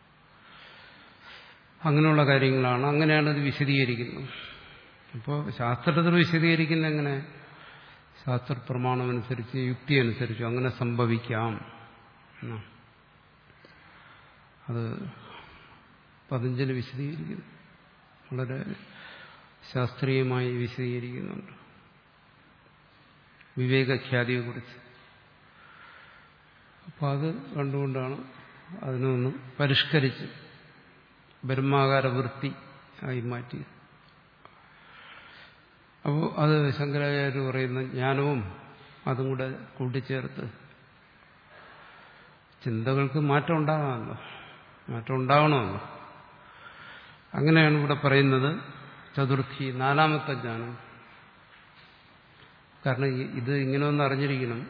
അങ്ങനെയുള്ള കാര്യങ്ങളാണ് അങ്ങനെയാണ് ഇത് വിശദീകരിക്കുന്നത് അപ്പോൾ ശാസ്ത്രത്തിൽ വിശദീകരിക്കുന്ന എങ്ങനെ ശാസ്ത്ര പ്രമാണമനുസരിച്ച് യുക്തി അനുസരിച്ച് അങ്ങനെ സംഭവിക്കാം എന്നാണ് അത് പതഞ്ജലി വിശദീകരിക്കുന്നു വളരെ ശാസ്ത്രീയമായി വിശദീകരിക്കുന്നുണ്ട് വിവേകഖ്യാതിയെക്കുറിച്ച് അപ്പം അത് കണ്ടുകൊണ്ടാണ് അതിനൊന്ന് പരിഷ്കരിച്ച് ബ്രഹ്മാകാര വൃത്തി ആയി മാറ്റിയത് അപ്പോൾ അത് ശങ്കരാചാര്യ പറയുന്ന ജ്ഞാനവും അതും കൂടെ കൂട്ടിച്ചേർത്ത് ചിന്തകൾക്ക് മാറ്റം ഉണ്ടാകാമല്ലോ മാറ്റം ഉണ്ടാവണമല്ലോ അങ്ങനെയാണ് ഇവിടെ പറയുന്നത് ചതുർത്ഥി നാലാമത്തെ ജ്ഞാനം കാരണം ഈ- ഇത് ഇങ്ങനെ ഒന്ന് അറിഞ്ഞിരിക്കണം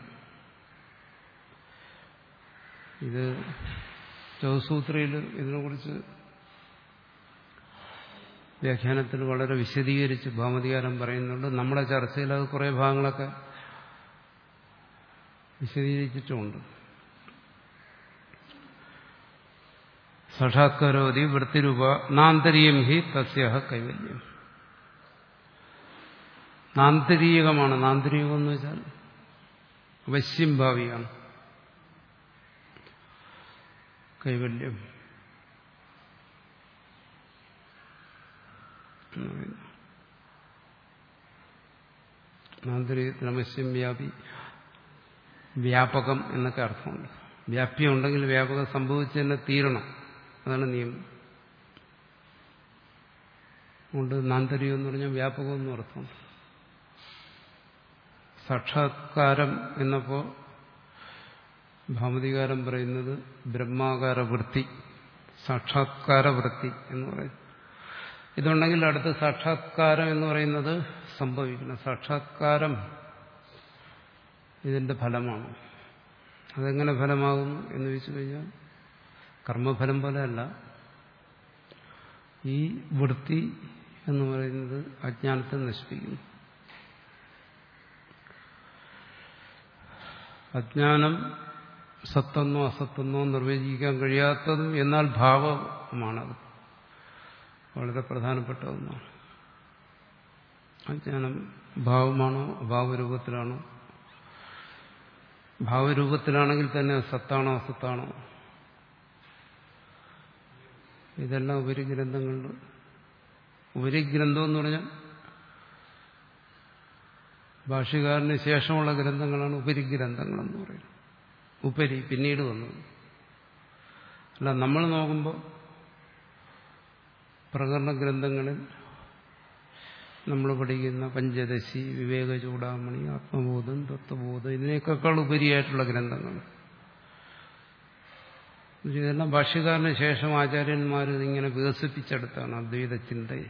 ഇത് ചൗസൂത്രയിൽ ഇതിനെക്കുറിച്ച് വ്യാഖ്യാനത്തിൽ വളരെ വിശദീകരിച്ച് ഭാമതികാരം പറയുന്നുണ്ട് നമ്മുടെ ചർച്ചയിൽ അത് കുറേ ഭാഗങ്ങളൊക്കെ വിശദീകരിച്ചിട്ടുമുണ്ട് സാക്ഷാത്കാരോതി വൃത്തിരൂപ നാന്തരീയം ഹി തസ്യ കൈവല്യം നാന്തരീകമാണ് നാന്തരീകം എന്ന് വെച്ചാൽ അവശ്യം ഭാവിയാണ് കൈവല്യം എന്ന് പറയുന്നു. നാന്തരീകത്തിന് അവശ്യം വ്യാപി വ്യാപകം എന്നൊക്കെ അർത്ഥമുണ്ട് വ്യാപ്യം ഉണ്ടെങ്കിൽ വ്യാപകം സംഭവിച്ചു തന്നെ തീരണം അതാണ് നിയമം അതുകൊണ്ട് നാന്തരീകം എന്ന് പറഞ്ഞാൽ വ്യാപകം എന്നും അർത്ഥമുണ്ട് സാക്ഷാത്കാരം എന്നപ്പോ ഭാമതികാരം പറയുന്നത് ബ്രഹ്മാകാര വൃത്തി സാക്ഷാത്കാര വൃത്തി എന്ന് പറയും ഇതുണ്ടെങ്കിൽ അടുത്ത് സാക്ഷാത്കാരം എന്ന് പറയുന്നത് സംഭവിക്കണം സാക്ഷാത്കാരം ഇതിന്റെ ഫലമാണ് അതെങ്ങനെ ഫലമാകുന്നു എന്ന് ചോദിച്ചു കഴിഞ്ഞാൽ കർമ്മഫലം പോലെയല്ല ഈ വൃത്തി എന്ന് പറയുന്നത് അജ്ഞാനത്തെ നശിപ്പിക്കുന്നു അജ്ഞാനം സത്തെന്നോ അസത്തെന്നോ നിർവചിക്കാൻ കഴിയാത്തതും എന്നാൽ ഭാവമാണത് വളരെ പ്രധാനപ്പെട്ട ഒന്നാണ് അജ്ഞാനം ഭാവമാണോ അഭാവരൂപത്തിലാണോ ഭാവരൂപത്തിലാണെങ്കിൽ തന്നെ സത്താണോ അസത്താണോ ഇതെല്ലാം ഉപരിഗ്രന്ഥങ്ങളിൽ ഉപരിഗ്രന്ഥം എന്ന് പറഞ്ഞാൽ ഭാഷ്യകാരന് ശേഷമുള്ള ഗ്രന്ഥങ്ങളാണ് ഉപരിഗ്രന്ഥങ്ങളെന്ന് പറയുന്നത് ഉപരി പിന്നീട് വന്നത് അല്ല നമ്മൾ നോക്കുമ്പോൾ പ്രകരണ ഗ്രന്ഥങ്ങളിൽ നമ്മൾ പഠിക്കുന്ന പഞ്ചദശി വിവേക ചൂടാമണി ആത്മബോധം തത്വബോധം ഇതിനേക്കാൾ ഉപരിയായിട്ടുള്ള ഗ്രന്ഥങ്ങൾ ഇതെല്ലാം ഭാഷ്യകാരന് ശേഷം ആചാര്യന്മാർ ഇതിങ്ങനെ വികസിപ്പിച്ചെടുത്താണ് അദ്വൈത ചിന്തയെ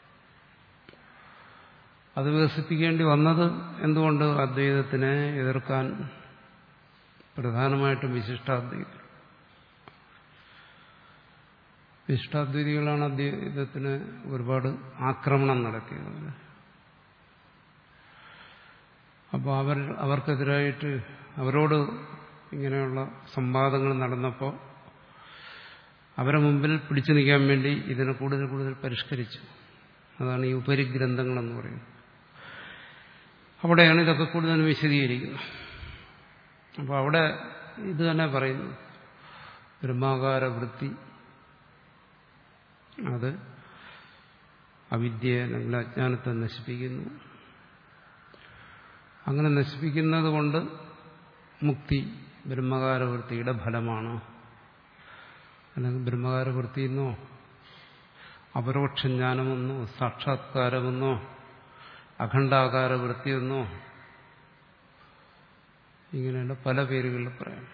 അത് വികസിപ്പിക്കേണ്ടി വന്നത് എന്തുകൊണ്ട് അദ്വൈതത്തിനെ എതിർക്കാൻ പ്രധാനമായിട്ടും വിശിഷ്ടാദ്വൈതം വിശിഷ്ടാദ്വൈതികളാണ് അദ്വൈതത്തിന് ഒരുപാട് ആക്രമണം നടത്തിയത് അപ്പോൾ അവർ അവർക്കെതിരായിട്ട് അവരോട് ഇങ്ങനെയുള്ള സംവാദങ്ങൾ നടന്നപ്പോൾ അവരെ മുമ്പിൽ പിടിച്ചു നിൽക്കാൻ വേണ്ടി ഇതിനെ കൂടുതൽ കൂടുതൽ പരിഷ്കരിച്ചു അതാണ് ഈ ഉപരിഗ്രന്ഥങ്ങളെന്ന് പറയുന്നത് അവിടെയാണ് ഇതൊക്കെ കൂടുതൽ വിശദീകരിക്കുന്നത് അപ്പോൾ അവിടെ ഇത് തന്നെ പറയുന്നു ബ്രഹ്മാകാര വൃത്തി അത് അവിദ്യയെ അല്ലെങ്കിൽ അജ്ഞാനത്തെ നശിപ്പിക്കുന്നു അങ്ങനെ നശിപ്പിക്കുന്നത് കൊണ്ട് മുക്തി ബ്രഹ്മകാരവൃത്തിയുടെ ഫലമാണ് അല്ലെങ്കിൽ ബ്രഹ്മകാരവൃത്തിയെന്നോ അപരോക്ഷ ജ്ഞാനമെന്നോ സാക്ഷാത്കാരമെന്നോ അഖണ്ഡാകാര വൃത്തിയെന്നോ ഇങ്ങനെയുള്ള പല പേരുകളിൽ പറയാം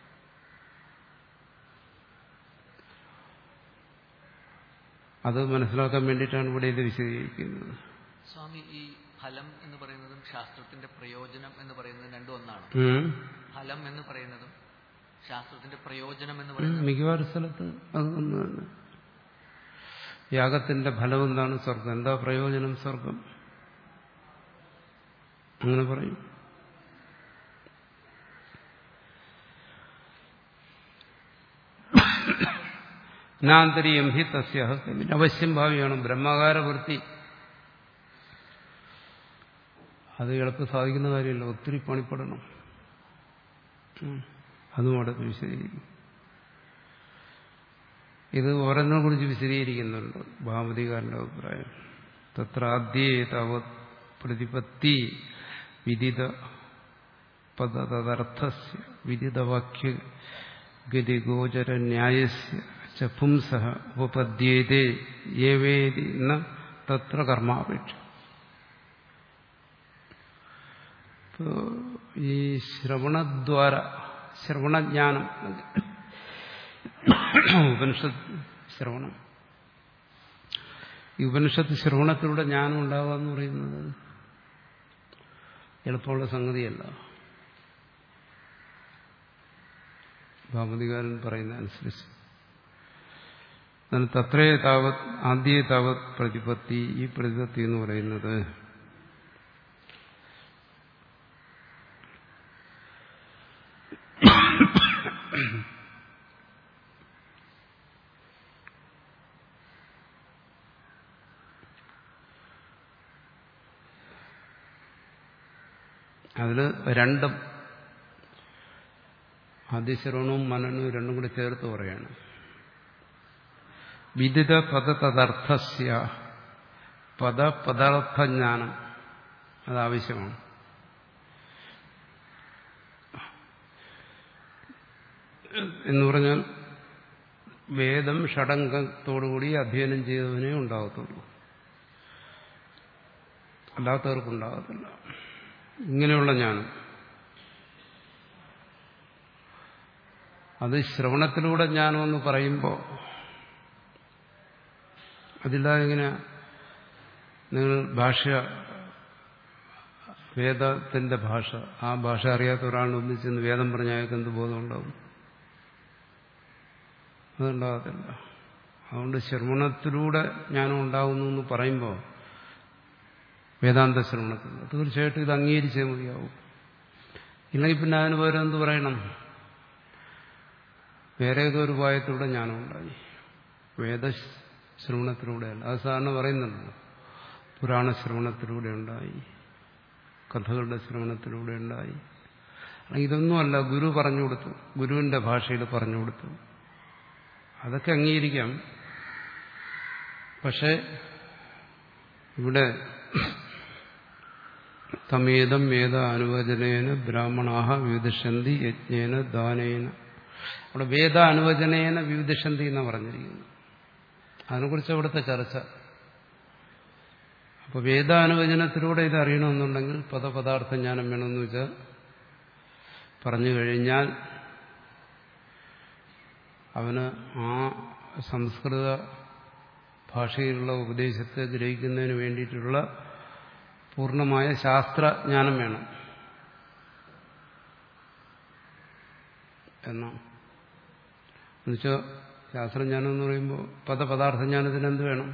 അത് മനസ്സിലാക്കാൻ വേണ്ടിയിട്ടാണ് ഇവിടെ ഇത് വിശദീകരിക്കുന്നത് സ്വാമി ഈ ഫലം എന്ന് പറയുന്നതും ശാസ്ത്രത്തിന്റെ പ്രയോജനം എന്ന് പറയുന്നതും രണ്ടും ഒന്നാണ് ഉം. ഫലം എന്ന് പറയുന്നതും ശാസ്ത്രത്തിന്റെ പ്രയോജനം എന്ന് ഉം, പറയുന്നതും മിക്കവാറും സ്ഥലത്ത് അത് ഒന്ന് തന്നെ യാഗത്തിന്റെ ഫലം എന്താണ് സ്വർഗം എന്താ പ്രയോജനം സ്വർഗം അങ്ങനെ പറയും നാന്തരീയം ഹി തസ്യ അവശ്യം ഭാവിയാണ് ബ്രഹ്മകാര വൃത്തി അത് എളുപ്പം സാധിക്കുന്ന കാര്യമല്ല ഒത്തിരി പണിപ്പെടണം ഉം. അതും അവിടെ വിശദീകരിക്കും ഇത് ഓരോന്നിനെ കുറിച്ച് വിശദീകരിക്കുന്നുണ്ട് ഭാമതികാരന്റെ അഭിപ്രായം തത്ര ആദ്യേ താവത് പ്രതിപത്തി വിദിത പദതദർത്ഥസ്യ വിദിതവാക്യ ഗതിഗോചര ന്യായസ്യ ച പുംസഃ ഉപപദ്യേതേ ഏവേതി ന തത്ര കർമാപേക്ഷ ഇപ്പോ ഈ ശ്രവണദ്വാര ശ്രവണജ്ഞാനം ഉപനിഷത്ത് ശ്രവണം ഈ ഉപനിഷത്ത് ശ്രവണത്തിലൂടെ ജ്ഞാനം ഉണ്ടാവുക എന്ന് പറയുന്നത് എളുപ്പമുള്ള സംഗതിയല്ല ഭാമതികാരൻ പറയുന്ന അനുസരിച്ച് എന്നാൽ തത്രേ താവത് ആദ്യേ താവത് പ്രതിപത്തി ഈ പ്രതിപത്തി എന്ന് പറയുന്നത് അതിൽ രണ്ടും ആദ്യശ്രവണവും മനനവും രണ്ടും കൂടി ചേർത്ത് പറയാണ് വിദിത പദതദർത്ഥസ്യ പദപദാർത്ഥജ്ഞാനം അതാവശ്യമാണ് എന്ന് പറഞ്ഞാൽ വേദം ഷടങ്കത്തോടുകൂടി അധ്യയനം ചെയ്തവനേ ഉണ്ടാകത്തുള്ളൂ അല്ലാത്തവർക്കുണ്ടാകത്തില്ല ഇങ്ങനെയുള്ള ജ്ഞാനം അത് ശ്രവണത്തിലൂടെ ജ്ഞാനമെന്ന് പറയുമ്പോൾ അതില്ലാതെ ഇങ്ങനെ നിങ്ങൾ ഭാഷ വേദത്തിന്റെ ഭാഷ ആ ഭാഷ അറിയാത്ത ഒരാളിന് ഒന്നിച്ചെന്ന് വേദം പറഞ്ഞ അയാൾക്ക് എന്ത് ബോധം ഉണ്ടാവും അതുണ്ടാകത്തില്ല അതുകൊണ്ട് ശ്രവണത്തിലൂടെ ജ്ഞാനം ഉണ്ടാകുന്നു എന്ന് പറയുമ്പോൾ വേദാന്ത ശ്രവണത്തിൽ തീർച്ചയായിട്ടും ഇത് അംഗീകരിച്ചേ മതിയാവും ഇല്ലെങ്കിൽ പിന്നെ അതിന് പകരം എന്ത് പറയണം വേറെ ഏതോ ഒരു ഉപായത്തിലൂടെ ജ്ഞാനം ഉണ്ടായി വേദശ്രവണത്തിലൂടെയല്ല അത് സാധാരണ പറയുന്നുണ്ടല്ലോ പുരാണ ശ്രവണത്തിലൂടെ ഉണ്ടായി കഥകളുടെ ശ്രവണത്തിലൂടെ ഉണ്ടായി ഇതൊന്നുമല്ല ഗുരു പറഞ്ഞു കൊടുത്തു ഗുരുവിന്റെ ഭാഷയിൽ പറഞ്ഞു കൊടുത്തു അതൊക്കെ അംഗീകരിക്കാം പക്ഷെ ഇവിടെ തമേതം വേദ അനുവചനേന ബ്രാഹ്മണാഹ വിവിധന്തി യജ്ഞേന ദാനേന അവിടെ വേദ അനുവചനേന വിവിധന്തി എന്നാണ് പറഞ്ഞിരിക്കുന്നത് അതിനെക്കുറിച്ച് അവിടുത്തെ ചർച്ച അപ്പൊ വേദാനുവചനത്തിലൂടെ ഇത് അറിയണമെന്നുണ്ടെങ്കിൽ പദപദാർത്ഥ ജ്ഞാനം വേണമെന്ന് വെച്ചാൽ പറഞ്ഞു കഴിഞ്ഞാൽ അവന് ആ സംസ്കൃത ഭാഷയിലുള്ള ഉപദേശത്തെ ഗ്രഹിക്കുന്നതിന് വേണ്ടിയിട്ടുള്ള പൂർണ്ണമായ ശാസ്ത്രജ്ഞാനം വേണം എന്നാണ് എന്നുവെച്ചാൽ ശാസ്ത്രജ്ഞാനം എന്ന് പറയുമ്പോൾ പദപദാർത്ഥ ജ്ഞാനത്തിന് എന്ത് വേണം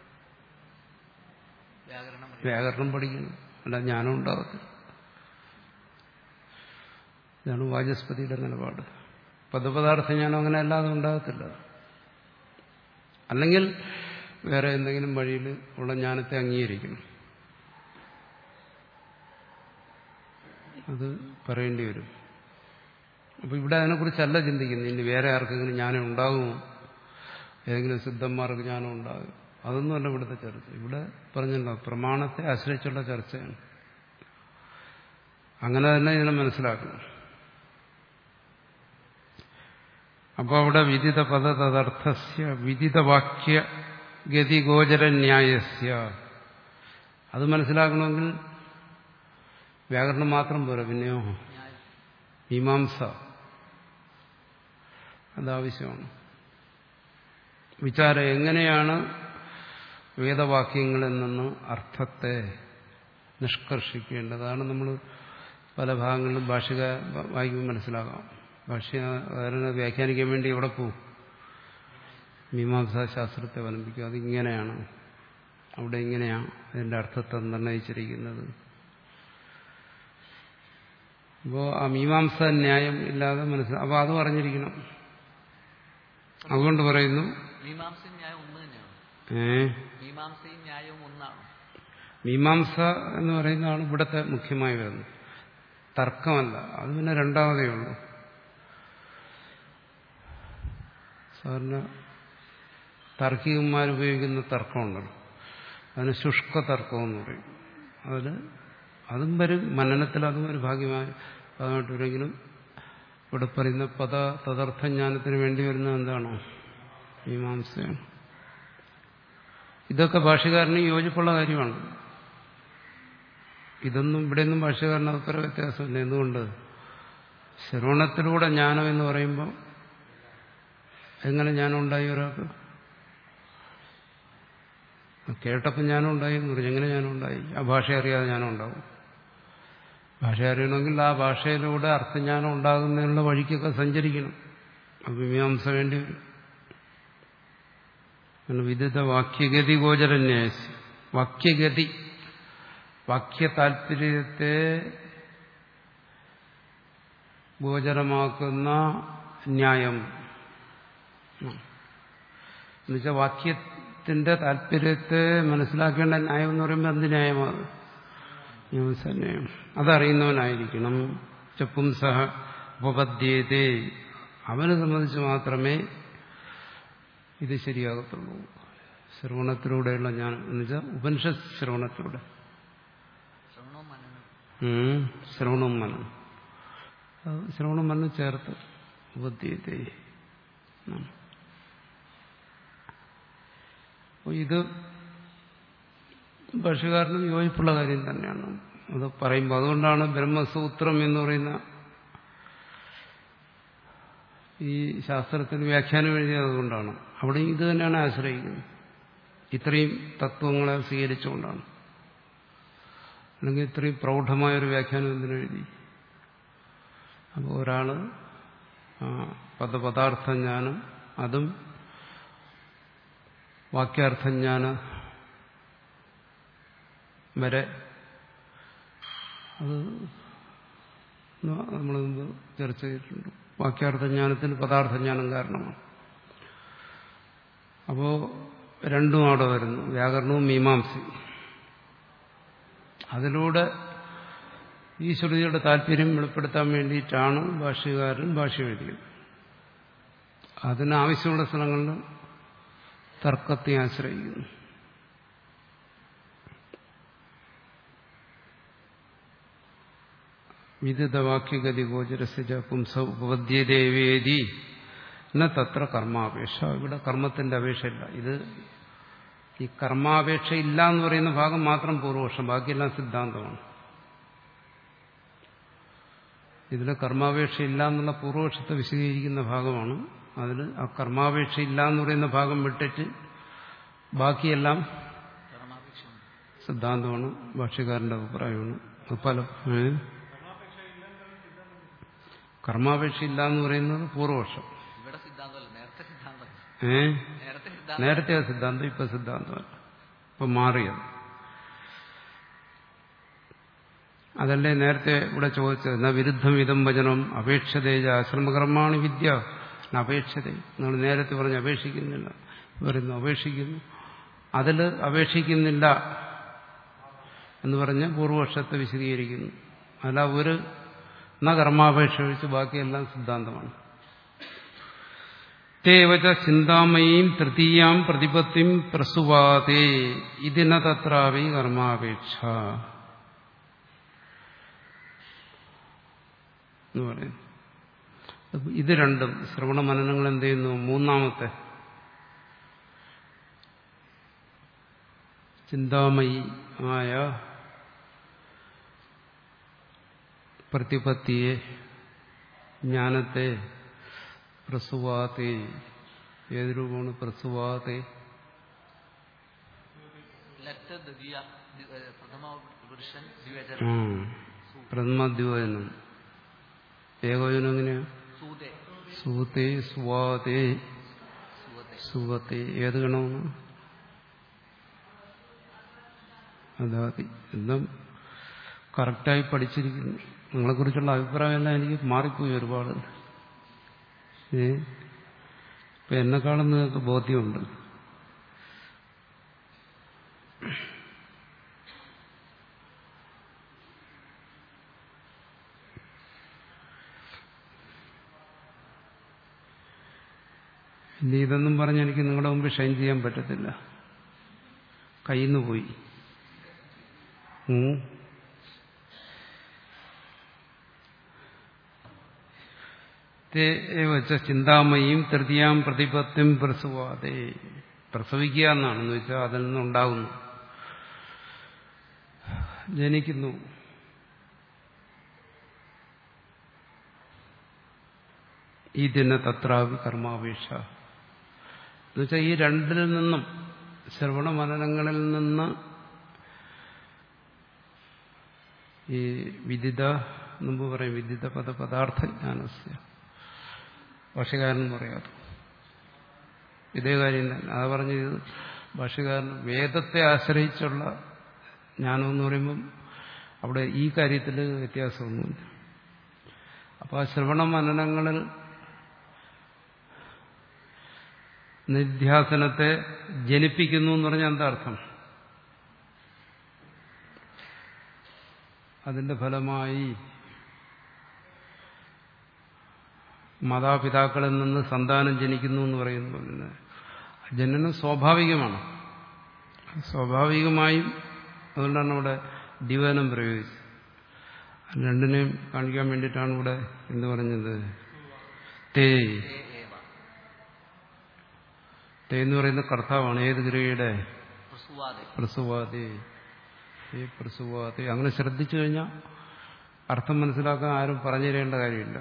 വ്യാകരണം വ്യാകരണം പഠിക്കണം അല്ല ജ്ഞാനം ഉണ്ടാകത്തില്ല ഇതാണ് വാചസ്പതിയുടെ നിലപാട് പദപദാർത്ഥ ജ്ഞാനം അങ്ങനെ അല്ലാതെ ഉണ്ടാകത്തില്ല അല്ലെങ്കിൽ വേറെ എന്തെങ്കിലും വഴിയിൽ ഉള്ള ജ്ഞാനത്തെ അംഗീകരിക്കണം അത് പറയേണ്ടി വരും അപ്പൊ ഇവിടെ അതിനെക്കുറിച്ചല്ല ചിന്തിക്കുന്നത് ഇനി വേറെ ആർക്കെങ്കിലും ജ്ഞാനം ഉണ്ടാകുമോ ഏതെങ്കിലും സിദ്ധന്മാർക്ക് ജ്ഞാനം ഉണ്ടാകും അതൊന്നുമല്ല ഇവിടുത്തെ ചർച്ച ഇവിടെ പറഞ്ഞല്ലോ പ്രമാണത്തെ ആശ്രയിച്ചുള്ള ചർച്ചയാണ് അങ്ങനെ തന്നെ ഇതിനെ മനസ്സിലാക്കണം അപ്പോൾ അവിടെ വിദിത പദ തദർത്ഥസ്യ വിദിതവാക്യ ഗതിഗോചരന്യായസ്യ അത് മനസ്സിലാക്കണമെങ്കിൽ വ്യാകരണം മാത്രം പോരാ പിന്നെയോ ന്യായം മീമാംസ അതാവശ്യമാണ് വിചാരം എങ്ങനെയാണ് വേദവാക്യങ്ങളിൽ നിന്ന് അർത്ഥത്തെ നിഷ്കർഷിക്കേണ്ടതാണ് നമ്മൾ പല ഭാഗങ്ങളിലും ഭാഷിക വായിക്കുമ്പോൾ മനസ്സിലാകാം ഭാഷകാരനെ വ്യാഖ്യാനിക്കാൻ വേണ്ടി എവിടെ പോകും മീമാംസാ ശാസ്ത്രത്തെ അവലംബിക്കും അതിങ്ങനെയാണ് അവിടെ ഇങ്ങനെയാണ് അതിന്റെ അർത്ഥത്തെ നിർണയിച്ചിരിക്കുന്നത് അപ്പോൾ ആ മീമാംസ ന്യായം ഇല്ലാതെ മനസ്സിലാവും അപ്പോൾ അത് പറഞ്ഞിരിക്കണം അതുകൊണ്ട് പറയുന്നു മീമാംസയും ന്യായം ഒന്ന് തന്നെയാണ് ഏ മീമാംസയും ന്യായവും ഒന്നാണ് മീമാംസ എന്ന് പറയുന്നതാണ് ഇവിടുത്തെ മുഖ്യമായി വരുന്നത് തർക്കമല്ല അത് പിന്നെ രണ്ടാമതേ ഉള്ളൂ സാറിന് താർക്കികന്മാർ ഉപയോഗിക്കുന്ന തർക്കമുണ്ടല്ലോ അതിന് ശുഷ്ക തർക്കം എന്ന് പറയും അതിൽ അതും വരും മനനത്തിൽ അതും ഒരു ഭാഗ്യമായ ഭാഗമായിട്ട് വരെങ്കിലും ഇവിടെ പറയുന്ന പദ തദർത്ഥ ജ്ഞാനത്തിന് വേണ്ടി വരുന്ന എന്താണോ മീമാംസയാണ് ഇതൊക്കെ ഭാഷകാരന് യോജിപ്പുള്ള കാര്യമാണ് ഇതൊന്നും ഇവിടെയൊന്നും ഭാഷകാരന് അഭിപ്രായ വ്യത്യാസമില്ല എന്തുകൊണ്ട് ശ്രവണത്തിലൂടെ ജ്ഞാനം എന്ന് പറയുമ്പോൾ എങ്ങനെ ജ്ഞാനം ഉണ്ടായി ഒരാൾക്ക് കേട്ടപ്പോൾ ജ്ഞാനം ഉണ്ടായി എന്ന് പറഞ്ഞു എങ്ങനെ ജ്ഞാനം ഉണ്ടായി ആ ഭാഷ അറിയാതെ ജ്ഞാനം ഉണ്ടാവും ഭാഷ അറിയണമെങ്കിൽ ആ ഭാഷയിലൂടെ അർത്ഥജ്ഞാനം ഉണ്ടാകുന്നതിനുള്ള വഴിക്കൊക്കെ സഞ്ചരിക്കണം അത് മീമാംസ വേണ്ടി വരും അങ്ങനെ വിദിത വാക്യഗതി ഗോചരന്യാസി വാക്യഗതി വാക്യ താല്പര്യത്തെ ഗോചരമാക്കുന്ന ന്യായം എന്നുവെച്ചാൽ വാക്യത്തിന്റെ താല്പര്യത്തെ മനസ്സിലാക്കേണ്ട ന്യായം എന്ന് പറയുമ്പോൾ എന്ത് ന്യായമാണ് ന്യായം അതറിയുന്നവനായിരിക്കണം ചപ്പും സഹ ഉപപദ്ധ്യതേ അവനെ സംബന്ധിച്ച് മാത്രമേ ഇത് ശരിയാകത്തുള്ളൂ ശ്രവണത്തിലൂടെയുള്ള ജ്ഞാനം എന്നുവെച്ചാൽ ഉപനിഷത്ത് ശ്രവണത്തിലൂടെ ശ്രവണവും മനനം ഉം, ശ്രവണവും മനം അത് ശ്രവണം മനം ചേർത്ത് ഉപദ്ധ്യത്തെ അപ്പോൾ ഇത് ഭാഷകാരനും യോജിപ്പുള്ള കാര്യം തന്നെയാണ് അത് പറയുമ്പോൾ അതുകൊണ്ടാണ് ബ്രഹ്മസൂത്രം എന്ന് പറയുന്ന ഈ ശാസ്ത്രത്തിന് വ്യാഖ്യാനം എഴുതിയത് അതുകൊണ്ടാണ് അവിടെ ഇത് തന്നെയാണ് ആശ്രയിക്കുന്നത് ഇത്രയും തത്വങ്ങളെ സ്വീകരിച്ചുകൊണ്ടാണ് അല്ലെങ്കിൽ ഇത്രയും പ്രൗഢമായൊരു വ്യാഖ്യാനം എന്തിനെഴുതി അപ്പോൾ ഒരാള് ആ, പദപദാർത്ഥജ്ഞാനം അതും വാക്യാർത്ഥജ്ഞാനം വരെ അത് നമ്മൾ മുമ്പ് ചർച്ച ചെയ്തിട്ടുണ്ട് വാക്യാർത്ഥജ്ഞാനത്തിന് പദാർത്ഥജ്ഞാനം കാരണമാണ് അപ്പോ രണ്ടും അവിടെ വരുന്നു വ്യാകരണവും മീമാംസയും അതിലൂടെ ഈ ശ്രുതിയുടെ താല്പര്യം വെളിപ്പെടുത്താൻ വേണ്ടിയിട്ടാണ് ഭാഷ്യകാരൻ ഭാഷ എഴുതിയത് അതിനാവശ്യമുള്ള സ്ഥലങ്ങളിൽ തർക്കത്തെ ആശ്രയിക്കുന്നു വിദിതവാക്യഗതി ഗോചരസിജ പുംസ ഉപപദ്ധ്യദേവേദി എന്ന തത്ര കർമാപേക്ഷ ഇവിടെ കർമ്മത്തിന്റെ അപേക്ഷയില്ല ഇത് ഈ കർമാപേക്ഷ ഇല്ല എന്ന് പറയുന്ന ഭാഗം മാത്രം പൂർവപക്ഷം ബാക്കിയെല്ലാം സിദ്ധാന്തമാണ് ഇതിൽ കർമാപേക്ഷ ഇല്ല എന്നുള്ള പൂർവപക്ഷത്തെ വിശദീകരിക്കുന്ന ഭാഗമാണ് അതിൽ ആ കർമാപേക്ഷ ഇല്ല എന്ന് പറയുന്ന ഭാഗം വിട്ടിട്ട് ബാക്കിയെല്ലാം കർമാപേക്ഷയുണ്ട് സിദ്ധാന്തമാണ് ഭാഷ്യക്കാരന്റെ അഭിപ്രായമാണ് അത് പല ഏ? കർമാപേക്ഷ ഇല്ല എന്ന് പറയുന്നത് പൂർവപക്ഷം ഇവിടെ സിദ്ധാന്തമല്ല നേരത്തെ സിദ്ധാന്തം ഏ നേരത്തെ സിദ്ധാന്തം നേരത്തെ ആ സിദ്ധാന്തം ഇപ്പൊ സിദ്ധാന്തമല്ല ഇപ്പൊ മാറിയത് അതല്ലേ നേരത്തെ ഇവിടെ ചോദിച്ചത് എന്നാ വിരുദ്ധം ഇതം വചനം അപേക്ഷതേജ ആശ്രമകർമാണി വിദ്യ അപേക്ഷത നിങ്ങൾ നേരത്തെ പറഞ്ഞ് അപേക്ഷിക്കുന്നില്ല പറയുന്നു അപേക്ഷിക്കുന്നു അതിൽ അപേക്ഷിക്കുന്നില്ല എന്ന് പറഞ്ഞ് പൂർവപക്ഷത്തെ വിശദീകരിക്കുന്നു അല്ല ഒരു എന്ന കർമാപേക്ഷ ഒഴിച്ച് ബാക്കിയെല്ലാം സിദ്ധാന്തമാണ് തേവച ചിന്താമയീം തൃതീയാം പ്രതിപത്തിം പ്രസുവാതേ ഇതിന തത്രാവി കർമാപേക്ഷ എന്ന് പറയുന്നു അപ്പൊ ഇത് രണ്ടും ശ്രവണ മനനങ്ങൾ എന്ത് ചെയ്യുന്നു മൂന്നാമത്തെ ചിന്താമയി ആയ പ്രതിപത്തിയെ ജ്ഞാനത്തെ പ്രസുവാത്തെ ഏത് രൂപമാണ് പ്രസുവാത്തെ ലറ്റ് ദ്വിയ ദി- ഏ, പ്രഥമ പുരുഷൻ ആ ദ്വിവചനം പ്രഥമദ്യോജനം ഏകോജനം എങ്ങനെയാ സൂതേ സുഹത്തെ സുവാതെ സുവത്തെ സുവത്തെ ഏത് ഗണമാണ് അതാതി എല്ലാം കറക്റ്റായി പഠിച്ചിരിക്കുന്നു നിങ്ങളെക്കുറിച്ചുള്ള അഭിപ്രായമെല്ലാം എനിക്ക് മാറിപ്പോയി ഒരുപാട് ഏ ഇപ്പൊ എന്നെക്കാളും നിങ്ങൾക്ക് ബോധ്യമുണ്ട് ഇനി ഇതൊന്നും പറഞ്ഞ് എനിക്ക് നിങ്ങളുടെ മുമ്പ് ഷൈൻ ചെയ്യാൻ പറ്റത്തില്ല കയ്യിൽ നിന്ന് പോയി ഉം. തേ വച്ച ചിന്താമയും തൃതീയാം പ്രതിപത്തും പ്രസവാതെ പ്രസവിക്കുക എന്നാണ് എന്ന് വെച്ചാൽ അതിൽ നിന്നുണ്ടാകുന്നു ജനിക്കുന്നു ഇതിന് തത്രാവി കർമാപേക്ഷ എന്നുവെച്ചാൽ ഈ രണ്ടിൽ നിന്നും ശ്രവണ മനനങ്ങളിൽ നിന്ന് ഈ വിദിത മുമ്പ് പറയും വിദിത പദ പദാർത്ഥ ജ്ഞാനസ്യ ഭാഷകാരൻ പറയാതെ ഇതേ കാര്യം തന്നെ അത് പറഞ്ഞത് ഭാഷകാരൻ വേദത്തെ ആശ്രയിച്ചുള്ള ജ്ഞാനം എന്ന് പറയുമ്പം അവിടെ ഈ കാര്യത്തിൽ വ്യത്യാസമൊന്നുമില്ല അപ്പോൾ ആ ശ്രവണ മനനങ്ങളിൽ നിധ്യാസനത്തെ ജനിപ്പിക്കുന്നു എന്ന് പറഞ്ഞാൽ എന്താ അർത്ഥം അതിന്റെ ഫലമായി മാതാപിതാക്കളിൽ നിന്ന് സന്താനം ജനിക്കുന്നു എന്ന് പറയുന്ന പോലെ തന്നെ ജനനം സ്വാഭാവികമാണ് സ്വാഭാവികമായും അതുകൊണ്ടാണ് ഇവിടെ ദിവനം പ്രയോഗിച്ചത് രണ്ടിനെയും കാണിക്കാൻ വേണ്ടിയിട്ടാണ് ഇവിടെ എന്ത് പറഞ്ഞത് തേ തേ എന്ന് പറയുന്ന കർത്താവാണ് ഏത് ക്രിയയുടെ പ്രസുവാദി പ്രസുവാദി ഈ പ്രസുവാദി അങ്ങനെ ശ്രദ്ധിച്ചു കഴിഞ്ഞാൽ അർത്ഥം മനസ്സിലാക്കാൻ ആരും പറഞ്ഞു തരേണ്ട കാര്യമില്ല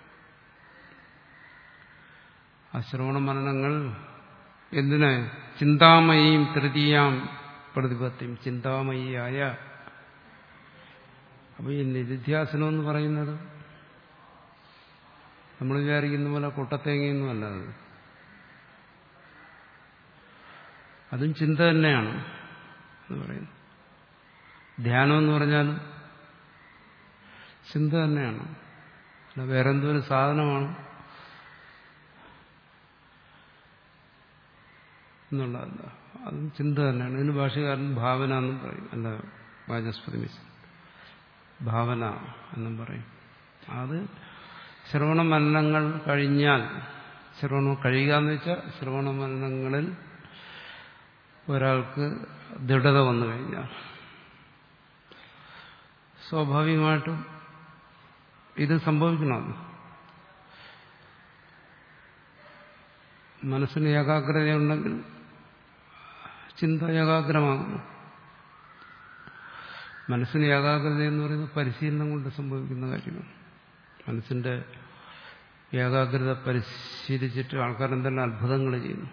ആ ശ്രവണ മനനങ്ങൾ എന്തിന് ചിന്താമയിയും തൃതീയാം പ്രതിപത്തിയും ചിന്താമയിയായ അപ്പൊ ഈ നിരുധ്യാസനം എന്ന് പറയുന്നത് നമ്മൾ വിചാരിക്കുന്ന പോലെ കൊട്ടത്തേങ്ങയൊന്നുമല്ല അത് അതും ചിന്ത തന്നെയാണ് എന്ന് പറയുന്നത് ധ്യാനം എന്ന് പറഞ്ഞാലും ചിന്ത തന്നെയാണ് അല്ല വേറെ എന്തോ ഒരു സാധനമാണ് എന്നുള്ളതല്ല അതും ചിന്ത തന്നെയാണ് ഇതിന് ഭാഷകാരൻ ഭാവന എന്നും പറയും അല്ല വാചസ്പതി മിസ് ഭാവന എന്നും പറയും അത് ശ്രവണ മനനങ്ങൾ കഴിഞ്ഞാൽ ശ്രവണം കഴിയുക എന്ന് വെച്ചാൽ ശ്രവണ മനനങ്ങളിൽ ഒരാൾക്ക് ദൃഢത വന്നു കഴിഞ്ഞാൽ സ്വാഭാവികമായിട്ടും ഇത് സംഭവിക്കണം മനസ്സിന് ഏകാഗ്രതയുണ്ടെങ്കിൽ ചിന്ത ഏകാഗ്രമാകുന്നു മനസ്സിന് ഏകാഗ്രത എന്ന് പറയുന്നത് പരിശീലനം കൊണ്ട് സംഭവിക്കുന്ന കാര്യമാണ് മനസ്സിന്റെ ഏകാഗ്രത പരിശീലിച്ചിട്ട് ആൾക്കാർ എന്തെല്ലാം അത്ഭുതങ്ങൾ ചെയ്യുന്നു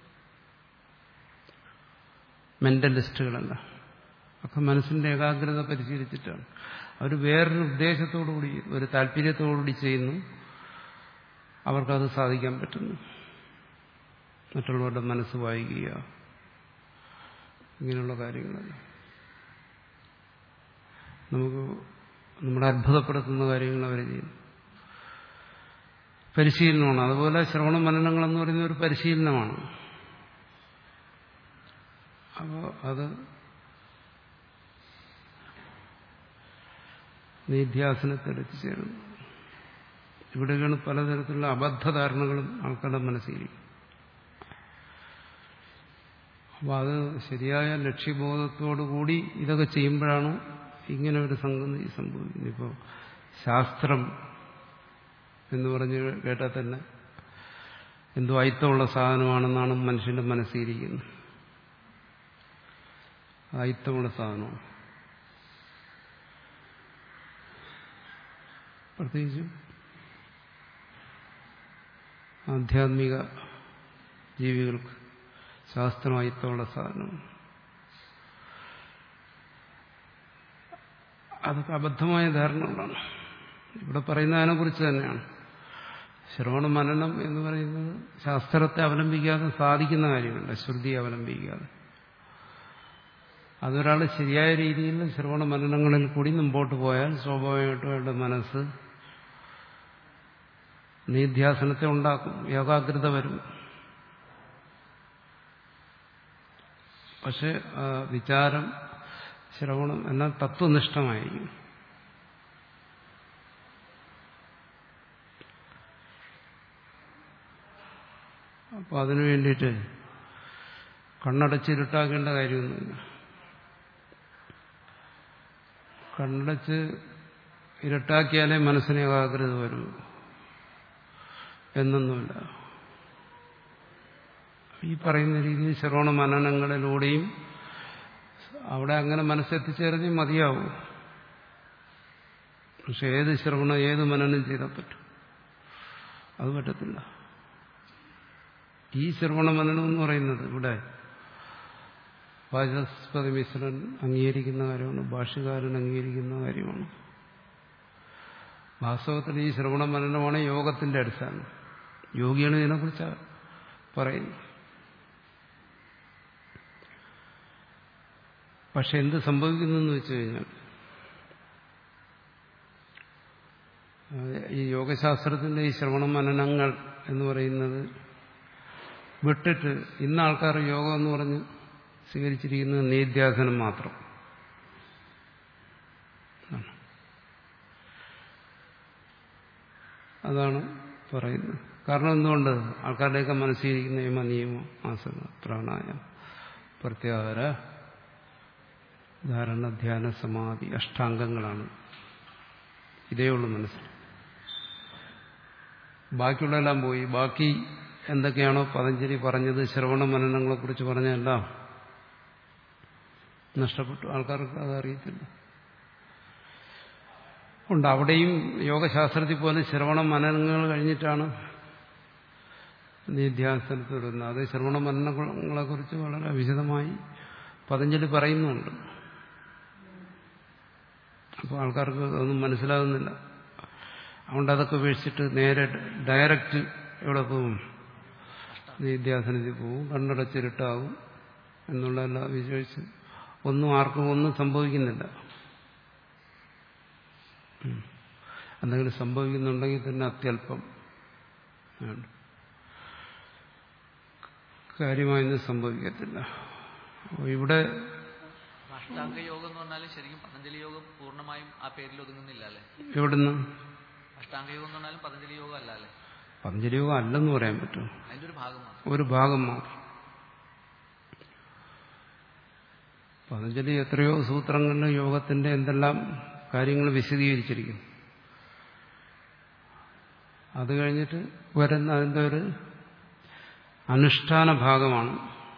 മെന്റലിസ്റ്റുകളല്ല ഒക്കെ മനസ്സിന്റെ ഏകാഗ്രത പരിശീലിച്ചിട്ടാണ് അവർ വേറൊരു ഉദ്ദേശത്തോടുകൂടി ഒരു താല്പര്യത്തോടുകൂടി ചെയ്യുന്നു അവർക്കത് സാധിക്കാൻ പറ്റുന്നു മറ്റുള്ളവരുടെ മനസ്സ് വായിക്കുക ഇങ്ങനെയുള്ള കാര്യങ്ങളല്ല നമുക്ക് നമ്മളെ അത്ഭുതപ്പെടുത്തുന്ന കാര്യങ്ങൾ അവർ ചെയ്യുന്നു പരിശീലനമാണ് അതുപോലെ ശ്രവണ മനനങ്ങൾ എന്ന് പറയുന്ന ഒരു പരിശീലനമാണ് അപ്പോൾ അത് നിധ്യാസനത്തിൽ എത്തിച്ചേരുന്നു ഇവിടെയാണ് പലതരത്തിലുള്ള അബദ്ധധാരണകളും ആൾക്കാരുടെ മനസ്സിലിരിക്കും അപ്പോൾ അത് ശരിയായ ലക്ഷ്യബോധത്തോടുകൂടി ഇതൊക്കെ ചെയ്യുമ്പോഴാണ് ഇങ്ങനെ ഒരു സംഗതി സംഭവിക്കുന്നത് ഇപ്പോൾ ശാസ്ത്രം എന്ന് പറഞ്ഞ് കേട്ടാൽ തന്നെ എന്തോ അയിത്തമുള്ള സാധനമാണെന്നാണ് മനുഷ്യന്റെ മനസ്സിലിരിക്കുന്നത് അയിത്തമുള്ള സാധനമാണ് പ്രത്യേകിച്ചും ആധ്യാത്മിക ജീവികൾക്ക് ശാസ്ത്രമായിത്തമുള്ള സാധനമാണ് അതൊക്കെ അബദ്ധമായ ധാരണകളാണ് ഇവിടെ പറയുന്നതിനെ കുറിച്ച് തന്നെയാണ് ശ്രവണ മനനം എന്ന് പറയുന്നത് ശാസ്ത്രത്തെ അവലംബിക്കാതെ സാധിക്കുന്ന കാര്യമല്ല ശ്രുതി അവലംബിക്കാതെ അതൊരാൾ ശരിയായ രീതിയിൽ ശ്രവണ മനനങ്ങളിൽ കൂടി മുമ്പോട്ട് പോയാൽ സ്വാഭാവികമായിട്ടും അയാളുടെ മനസ്സ് നിധ്യാസനത്തെ ഉണ്ടാക്കും ഏകാഗ്രത വരും പക്ഷെ വിചാരം ശ്രവണം എന്നാൽ തത്വനിഷ്ഠമായിരിക്കും അപ്പോൾ അതിനു വേണ്ടിയിട്ട് കണ്ണടച്ചിരുട്ടാക്കേണ്ട കാര്യമൊന്നുമില്ല കണ്ണടച്ച് ഇരട്ടാക്കിയാലേ മനസ്സിന് ഏകാഗ്രത വരൂ എന്നൊന്നുമില്ല ഈ പറയുന്ന രീതിയിൽ ശ്രവണ മനനങ്ങളിലൂടെയും അവിടെ അങ്ങനെ മനസ്സെത്തിച്ചേർന്നേ മതിയാവും പക്ഷെ ഏത് ശ്രവണം ഏത് മനനം ചെയ്താൽ പറ്റും അത് പറ്റത്തില്ല ഈ ശ്രവണ മനനം എന്ന് പറയുന്നത് ഇവിടെ വാചസ്പതി മിശ്രൻ അംഗീകരിക്കുന്ന കാര്യമാണ് ഭാഷ്യകാരൻ അംഗീകരിക്കുന്ന കാര്യമാണ് വാസ്തവത്തിൽ ഈ ശ്രവണ മനനമാണ് യോഗത്തിന്റെ അടിസ്ഥാനം യോഗിയാണ് ഇതിനെക്കുറിച്ച് പറയുന്നത് പക്ഷെ എന്ത് സംഭവിക്കുന്നു എന്ന് വെച്ച് കഴിഞ്ഞാൽ ഈ യോഗശാസ്ത്രത്തിന്റെ ഈ ശ്രവണ മനനങ്ങൾ എന്ന് പറയുന്നത് വിട്ടിട്ട് ഇന്ന് ആൾക്കാർ യോഗം എന്ന് പറഞ്ഞ് സ്വീകരിച്ചിരിക്കുന്നത് നീധ്യാസനം മാത്രം അതാണ് പറയുന്നത് കാരണം എന്തുകൊണ്ട് ആൾക്കാരുടെയൊക്കെ മനസ്സിലിരിക്കുന്ന നിയമ നിയമം ആസന പ്രാണായം പ്രത്യാഹാര ധാരണ ധ്യാന സമാധി അഷ്ടാംഗങ്ങളാണ് ഇതേ ഉള്ളൂ മനസ്സിൽ ബാക്കിയുള്ളതെല്ലാം പോയി ബാക്കി എന്തൊക്കെയാണോ പതഞ്ജലി പറഞ്ഞത് ശ്രവണ മനനങ്ങളെക്കുറിച്ച് പറഞ്ഞതെല്ലാം നഷ്ടപ്പെട്ടു ആൾക്കാർക്ക് അത് അറിയത്തില്ല ഉണ്ട് അവിടെയും യോഗശാസ്ത്രത്തിൽ പോലെ ശ്രവണ മനനങ്ങൾ കഴിഞ്ഞിട്ടാണ് നിധ്യാസനത്തിൽ വരുന്നത് അത് ശ്രവണ മനനങ്ങളെക്കുറിച്ച് വളരെ വിശദമായി പതഞ്ജലി പറയുന്നുണ്ട് അപ്പോൾ ആൾക്കാർക്ക് അതൊന്നും മനസ്സിലാകുന്നില്ല അതുകൊണ്ട് അതൊക്കെ ഉപേക്ഷിച്ചിട്ട് നേരെ ഡയറക്റ്റ് എവിടെ പോവും നിധ്യാസനത്തിൽ പോവും കണ്ണടച്ചിരുട്ടാവും എന്നുള്ളതെല്ലാം വിചാരിച്ച് ഒന്നും ആർക്കും ഒന്നും സംഭവിക്കുന്നില്ല എന്തെങ്കിലും സംഭവിക്കുന്നുണ്ടെങ്കിൽ തന്നെ അത്യല്പം കാര്യമായൊന്നും സംഭവിക്കത്തില്ല അപ്പോൾ ഇവിടെ അഷ്ടാംഗ യോഗം എന്ന് പറഞ്ഞാൽ ശരിക്കും പതഞ്ജലി യോഗം പൂർണ്ണമായും ആ പേരിൽ ഒതുങ്ങുന്നില്ല അല്ലേ എവിടുന്ന് അഷ്ടാംഗ യോഗം എന്ന് പറഞ്ഞാലും പതഞ്ജലി യോഗം അല്ല അല്ലേ പതഞ്ജലി യോഗം അല്ലെന്ന് പറയാൻ പറ്റും അതിന്റെ ഒരു ഭാഗം മാത്രം ഒരു ഭാഗം മാത്രം പതഞ്ജലി എത്രയോ സൂത്രങ്ങളിൽ യോഗത്തിന്റെ എന്തെല്ലാം കാര്യങ്ങൾ വിശദീകരിച്ചിരിക്കുന്നു അത് കഴിഞ്ഞിട്ട് വരുന്ന അതിൻ്റെ ഒരു അനുഷ്ഠാന ഭാഗമാണ്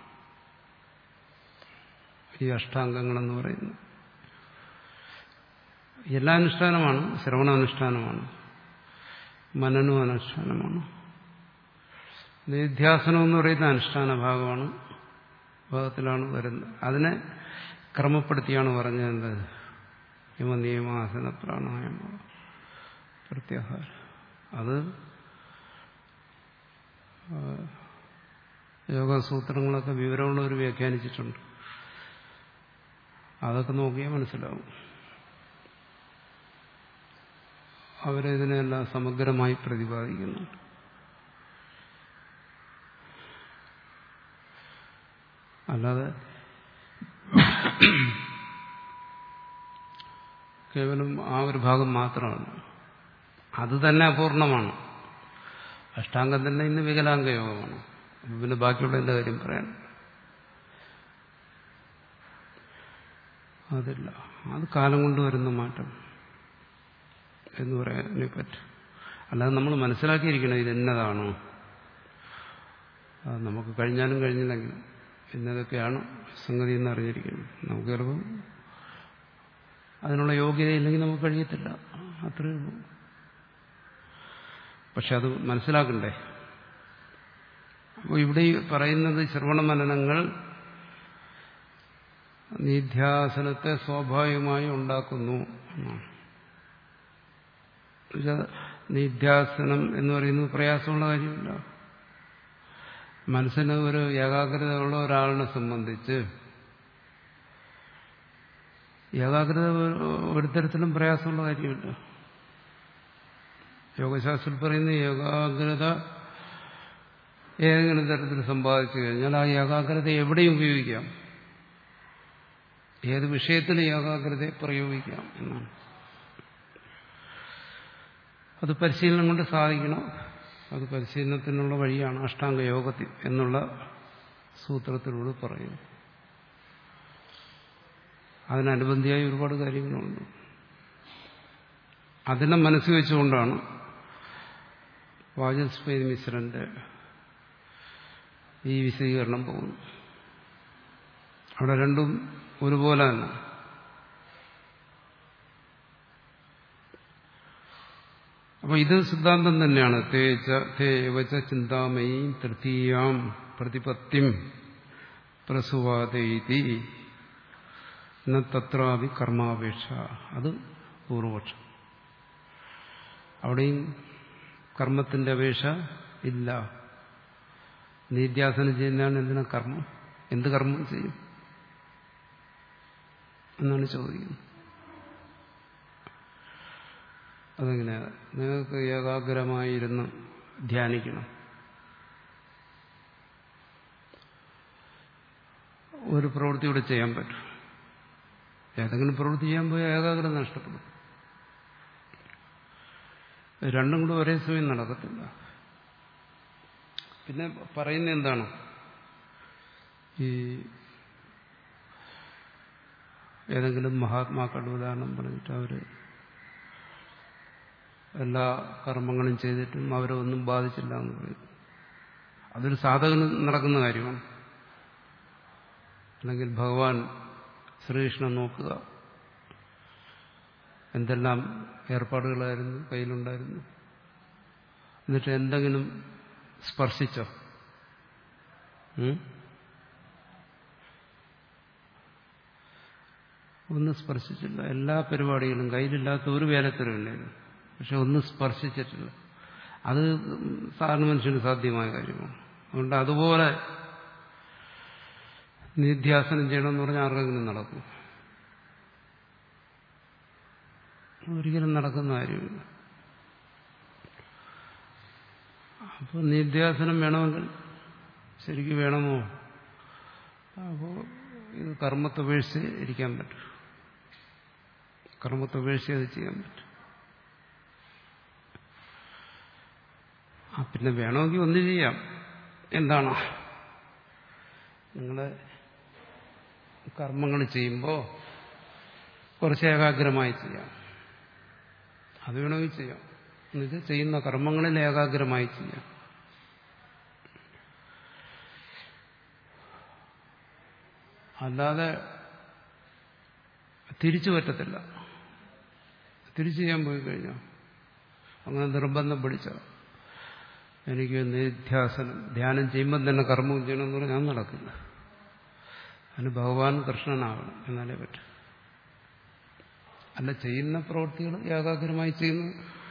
ഈ അഷ്ടാംഗങ്ങളെന്ന് പറയുന്നത് എല്ലാ അനുഷ്ഠാനമാണ് ശ്രവണ അനുഷ്ഠാനമാണ് മനനു അനുഷ്ഠാനമാണ് നിധ്യാസനം എന്ന് പറയുന്ന അനുഷ്ഠാന ഭാഗമാണ് ഭാഗത്തിലാണ് വരുന്നത് അതിനെ ക്രമപ്പെടുത്തിയാണ് പറഞ്ഞത് എന്ത് യമ നിയമാസന പ്രാണായാമ പ്രത്യാഹാരം അത് യോഗസൂത്രങ്ങളൊക്കെ വിവരമുള്ളവർ വ്യാഖ്യാനിച്ചിട്ടുണ്ട് അതൊക്കെ നോക്കിയാൽ മനസ്സിലാവും അവരിതിനെല്ലാം സമഗ്രമായി പ്രതിപാദിക്കുന്നുണ്ട് അല്ലാതെ കേവലം ആ ഒരു ഭാഗം മാത്രമാണ് അത് തന്നെ അപൂർണമാണ് അഷ്ടാംഗം തന്നെ ഇന്ന് വികലാംഗ യോഗമാണ് അപ്പൊ പിന്നെ ബാക്കിയുള്ള എന്റെ കാര്യം പറയാൻ അതില്ല അത് കാലം കൊണ്ട് വരുന്ന മാറ്റം എന്ന് പറയാനേ പറ്റും അല്ലാതെ നമ്മൾ മനസ്സിലാക്കിയിരിക്കണം ഇത് എന്നതാണോ അത് നമുക്ക് കഴിഞ്ഞാലും കഴിഞ്ഞില്ലെങ്കിലും ഇന്നതൊക്കെയാണ് സംഗതി എന്ന് അറിഞ്ഞിരിക്കണം നമുക്ക് ചിലപ്പോൾ അതിനുള്ള യോഗ്യതയില്ലെങ്കിൽ നമുക്ക് കഴിയത്തില്ല അത്രയേ ഉള്ളൂ പക്ഷെ അത് മനസ്സിലാക്കണ്ടേ അപ്പോൾ ഇവിടെ ഈ പറയുന്നത് ശ്രവണ മനനങ്ങൾ നിധ്യാസനത്തെ സ്വാഭാവികമായി ഉണ്ടാക്കുന്നു എന്നാണ് നിധ്യാസനം എന്ന് പറയുന്നത് പ്രയാസമുള്ള കാര്യമില്ല മനസ്സിന് ഒരു ഏകാഗ്രത ഉള്ള ഒരാളിനെ സംബന്ധിച്ച് ഏകാഗ്രത ഒരു തരത്തിലും പ്രയാസമുള്ള കാര്യമില്ല യോഗശാസ്ത്രത്തിൽ പറയുന്ന ഏകാഗ്രത ഏതെങ്കിലും തരത്തിൽ സമ്പാദിച്ചു കഴിഞ്ഞാൽ ആ ഏകാഗ്രത എവിടെയും ഉപയോഗിക്കാം ഏത് വിഷയത്തിലും ഏകാഗ്രതയെ പ്രയോഗിക്കാം എന്നാണ് അത് പരിശീലനം കൊണ്ട് സാധിക്കണം അത് പരിശീലനത്തിനുള്ള വഴിയാണ് അഷ്ടാംഗ യോഗത്തിൽ എന്നുള്ള സൂത്രത്തിലൂടെ പറയുന്നു അതിനനുബന്ധിയായി ഒരുപാട് കാര്യങ്ങളുണ്ട് അതിനെ മനസ്സിൽ വെച്ചുകൊണ്ടാണ് വാചസ്പതി മിശ്രന്റെ ഈ വിശദീകരണം പോകുന്നു അവിടെ രണ്ടും ഒരുപോലെ തന്നെ അപ്പൊ ഇത് സിദ്ധാന്തം തന്നെയാണ് തേച്ച തേവച്ച ചിന്താമയി തൃതീയാം പ്രതിപത്തിം പ്രസുവാദൈതി എന്ന തത്രാവി കർമാപേക്ഷ അത് പൂർവപക്ഷം അവിടെയും കർമ്മത്തിന്റെ അപേക്ഷ ഇല്ല നിത്യാസനം ചെയ്യുന്നതാണ് എന്തിനാ കർമ്മം എന്ത് കർമ്മം ചെയ്യും എന്നാണ് ചോദിക്കുന്നത് അതെങ്ങനെയാ നിങ്ങൾക്ക് ഏകാഗ്രമായിരുന്ന് ധ്യാനിക്കണം ഒരു പ്രവൃത്തി ഇവിടെ ചെയ്യാൻ പറ്റും ഏതെങ്കിലും പ്രവൃത്തി ചെയ്യാൻ പോയാൽ ഏകാഗ്രത നഷ്ടപ്പെടും രണ്ടും കൂടെ ഒരേ സമയം നടക്കത്തില്ല പിന്നെ പറയുന്ന എന്താണ് ഈ ഏതെങ്കിലും മഹാത്മാക്കളുടെ ഉദാഹരണം പറഞ്ഞിട്ട് അവര് എല്ലാ കർമ്മങ്ങളും ചെയ്തിട്ടും അവരെ ഒന്നും ബാധിച്ചില്ല എന്ന് പറയും അതൊരു സാധകന് നടക്കുന്ന കാര്യമാണ് അല്ലെങ്കിൽ ഭഗവാൻ ശ്രീകൃഷ്ണൻ നോക്കുക എന്തെല്ലാം ഏർപ്പാടുകളായിരുന്നു കയ്യിലുണ്ടായിരുന്നു എന്നിട്ട് എന്തെങ്കിലും സ്പർശിച്ചോ ഉം? ഒന്നും സ്പർശിച്ചില്ല എല്ലാ പരിപാടികളും കയ്യിലില്ലാത്ത ഒരു വേലത്തരമില്ലായിരുന്നു പക്ഷെ ഒന്നും സ്പർശിച്ചിട്ടില്ല അത് സാധാരണ മനുഷ്യന് സാധ്യമായ കാര്യമാണ് അതുകൊണ്ട് അതുപോലെ നിധ്യാസനം ചെയ്യണമെന്ന് പറഞ്ഞാൽ ആർക്കെങ്കിലും നടക്കും ഒരിക്കലും നടക്കുന്ന കാര്യമില്ല അപ്പോൾ നിധ്യാസനം വേണമെങ്കിൽ ശരിക്കും വേണമോ അപ്പോൾ ഇത് കർമ്മത്തെ വീഴ്ച ഇരിക്കാൻ പറ്റും കർമ്മത്തെ വീഴ്ച അത് ചെയ്യാൻ പറ്റും ആ പിന്നെ വേണമെങ്കിൽ ഒന്ന് ചെയ്യാം എന്താണ് നിങ്ങൾ കർമ്മങ്ങൾ ചെയ്യുമ്പോൾ കുറച്ച് ഏകാഗ്രമായി ചെയ്യാം അത് വേണമെങ്കിൽ ചെയ്യാം എന്നുവെച്ചാൽ ചെയ്യുന്ന കർമ്മങ്ങളിൽ ഏകാഗ്രമായി ചെയ്യാം അല്ലാതെ തിരിച്ചു പറ്റത്തില്ല തിരിച്ചു ചെയ്യാൻ പോയി കഴിഞ്ഞാൽ അങ്ങനെ നിർബന്ധം പിടിച്ച എനിക്ക് നിധ്യാസനം ധ്യാനം ചെയ്യുമ്പം തന്നെ കർമ്മം ചെയ്യണമെന്ന് പറഞ്ഞാൽ അത് നടക്കില്ല അതിന് ഭഗവാൻ കൃഷ്ണനാവണം എന്നാലേ പറ്റൂ അല്ല ചെയ്യുന്ന പ്രവൃത്തികൾ ഏകാഗ്രമായി ചെയ്യുന്ന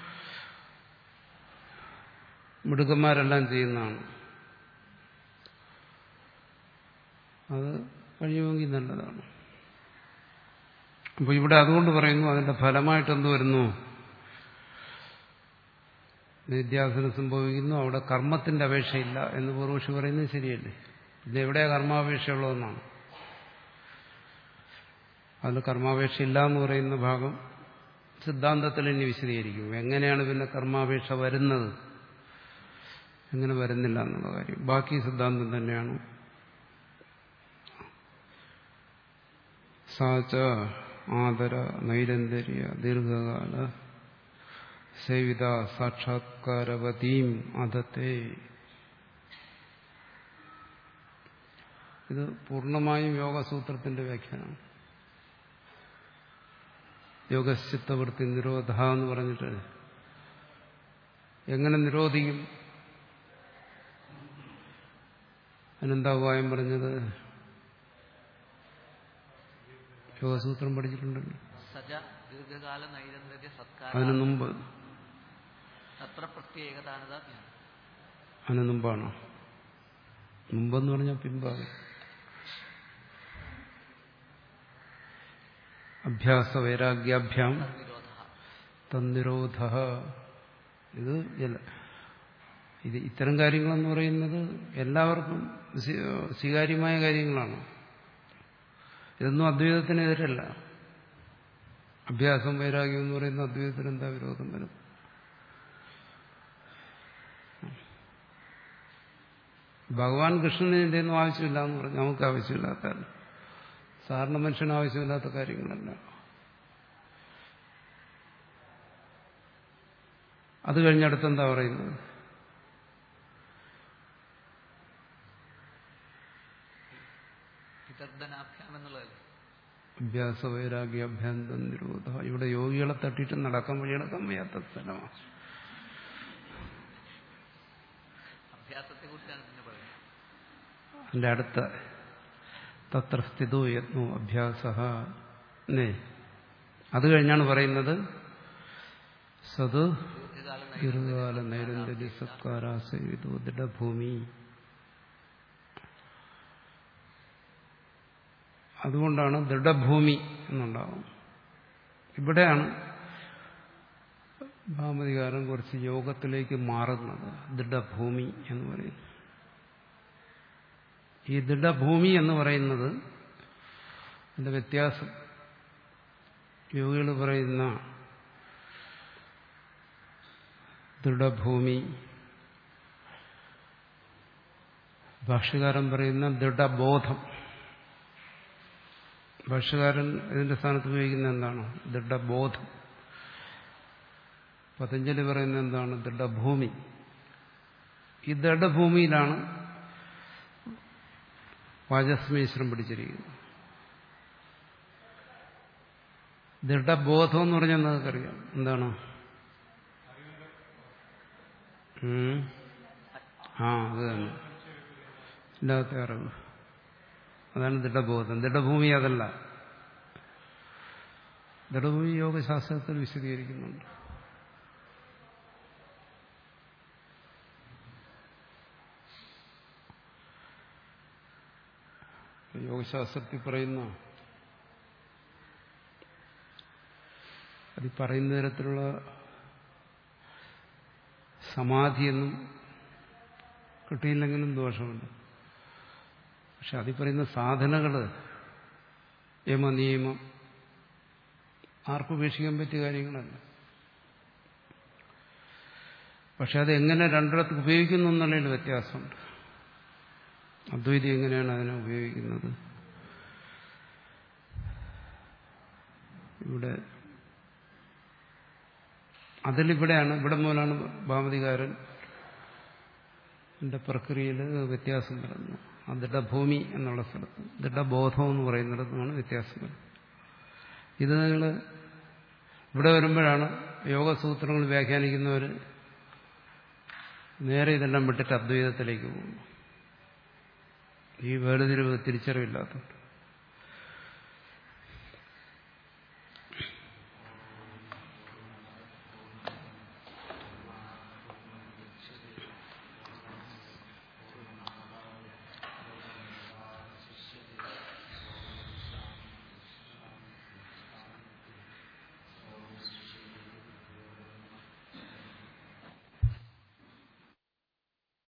മിടുക്കന്മാരെല്ലാം ചെയ്യുന്നതാണ് അത് കഴിയുമെങ്കിൽ നല്ലതാണ് അപ്പോൾ ഇവിടെ അതുകൊണ്ട് പറയുന്നു അതിന്റെ ഫലമായിട്ട് എന്ത് വരുന്നു നിത്യാസനം സംഭവിക്കുന്നു അവിടെ കർമ്മത്തിന്റെ അപേക്ഷയില്ല എന്ന് പൂർവക്ഷി പറയുന്നത് ശരിയല്ലേ ഇത് എവിടെയാ കർമാപേക്ഷയുള്ളതെന്നാണ് അതിൽ കർമാപേക്ഷ ഇല്ല എന്ന് പറയുന്ന ഭാഗം സിദ്ധാന്തത്തിൽ ഇനി വിശദീകരിക്കും എങ്ങനെയാണ് പിന്നെ കർമാപേക്ഷ വരുന്നത് എങ്ങനെ വരുന്നില്ല എന്നുള്ള കാര്യം ബാക്കി സിദ്ധാന്തം തന്നെയാണ് സാച ആദര നൈരന്തര്യ ദീർഘകാല സേവിത സാക്ഷാത്കാരവതീം അധത്തെ ഇത് പൂർണ്ണമായും യോഗസൂത്രത്തിന്റെ വ്യാഖ്യാനമാണ് യോഗശ്ചിത്തവൃത്തി നിരോധ എന്ന് പറഞ്ഞിട്ട് എങ്ങനെ നിരോധിക്കും അതിനെന്താ ഉപായം പറഞ്ഞത് യോഗസൂത്രം പഠിച്ചിട്ടുണ്ടല്ലോ സജ ദീർഘകാല നൈരന്തര്യ സത്കാര അതിനു മുമ്പ് തത്ര പ്രത്യേകതാനത ജ്ഞാനം അതിനു മുമ്പാണോ മുമ്പെന്ന് പറഞ്ഞാൽ പിമ്പാണ് അഭ്യാസ വൈരാഗ്യാഭ്യാം നിരോധ തന്നിരോധ ഇത് എല്ല- ഇത് ഇത്തരം കാര്യങ്ങളെന്ന് പറയുന്നത് എല്ലാവർക്കും സ്വീ- സ്വീകാര്യമായ കാര്യങ്ങളാണ് ഇതൊന്നും അദ്വൈതത്തിനെതിരല്ല അഭ്യാസം വൈരാഗ്യം എന്ന് പറയുന്ന അദ്വൈതത്തിന് എന്താ വിരോധം വരും ഭഗവാൻ കൃഷ്ണന് ഇതിൻ്റെയൊന്നും ആവശ്യമില്ല എന്ന് പറഞ്ഞു നമുക്ക് ആവശ്യമില്ലാത്തതല്ല സാധാരണ മനുഷ്യന് ആവശ്യമില്ലാത്ത കാര്യങ്ങളല്ല അത് കഴിഞ്ഞടുത്ത് എന്താ പറയുന്നത് പിതർദനാഭ്യാം എന്നുള്ളതല്ലേ അഭ്യാസ വൈരാഗ്യ അഭ്യന്തര നിരോധ ഇവിടെ യോഗികളെ തട്ടിയിട്ട് നടക്കാൻ വഴിയടക്കാൻ വയ്യാത്ത സ്ഥലമാണ് അഭ്യാസത്തെ കുറിച്ചാണ് പിന്നെ പറയുന്നത് അതിന്റെ അടുത്ത തത്ര സ്ഥിതോ യത്നോ അഭ്യാസ നേ അത് കഴിഞ്ഞാണ് പറയുന്നത് സത് ദീർഘകാല ദീർഘകാല നൈരന്തര്യ സത്കാരാസേവിതോ ദൃഢഭൂമി അതുകൊണ്ടാണ് ദൃഢഭൂമി എന്നുണ്ടാവും ഇവിടെയാണ് ഭാമതികാരം കുറച്ച് യോഗത്തിലേക്ക് മാറുന്നത് ദൃഢഭൂമി എന്ന് പറയുന്നു ഈ ദൃഢഭൂമി എന്ന് പറയുന്നത് അതിന്റെ വ്യത്യാസം യോഗികൾ പറയുന്ന ദൃഢഭൂമി ഭാഷ്യകാരൻ പറയുന്ന ദൃഢബോധം ഭാഷ്യകാരൻ ഇതിന്റെ സ്ഥാനത്ത് ഉപയോഗിക്കുന്ന എന്താണ് ദൃഢബോധം പതഞ്ജലി പറയുന്ന എന്താണ് ദൃഢഭൂമി ഈ ദൃഢഭൂമിയിലാണ് വാചസ്മീശ്വരം പിടിച്ചിരിക്കുന്നത് ദൃഢബോധം എന്ന് പറഞ്ഞാൽ നിങ്ങൾക്കറിയാം എന്താണ് ഉം. ആ അത് തന്നെ ഇല്ലാത്ത അറിവ് അതാണ് ദൃഢബോധം ദൃഢഭൂമി അതല്ല ദൃഢഭൂമി യോഗശാസ്ത്രത്തിൽ വിശദീകരിക്കുന്നുണ്ട് യോഗശാസ്ത്രത്തിൽ പറയുന്ന അത് ഈ പറയുന്ന തരത്തിലുള്ള സമാധിയൊന്നും കിട്ടിയില്ലെങ്കിലും ദോഷമുണ്ട് പക്ഷെ അതിൽ പറയുന്ന സാധനകൾ യമ നിയമം ആർക്കും ഉപേക്ഷിക്കാൻ പറ്റിയ കാര്യങ്ങളല്ല പക്ഷെ അത് എങ്ങനെ രണ്ടിടത്ത് ഉപയോഗിക്കുന്നു എന്നുള്ളതിൽ വ്യത്യാസമുണ്ട് അദ്വൈതി എങ്ങനെയാണ് അതിനെ ഉപയോഗിക്കുന്നത് ഇവിടെ അതിലിവിടെയാണ് ഇവിടെ മൂലമാണ് ഭാമതികാരൻ എന്റെ പ്രക്രിയയിൽ വ്യത്യാസം വരുന്നത് ആ ദൃഢഭൂമി എന്നുള്ള സ്ഥലത്ത് ദൃഢബോധം എന്ന് പറയുന്നിടത്തുമാണ് വ്യത്യാസം വരുന്നത് ഇത് നിങ്ങൾ ഇവിടെ വരുമ്പോഴാണ് യോഗസൂത്രങ്ങൾ വ്യാഖ്യാനിക്കുന്നവർ നേരെ ഇതെല്ലാം വിട്ടിട്ട് അദ്വൈതത്തിലേക്ക് പോകുന്നു ഈ വേർതിരിവ് തിരിച്ചറിവില്ലാത്തതുകൊണ്ട്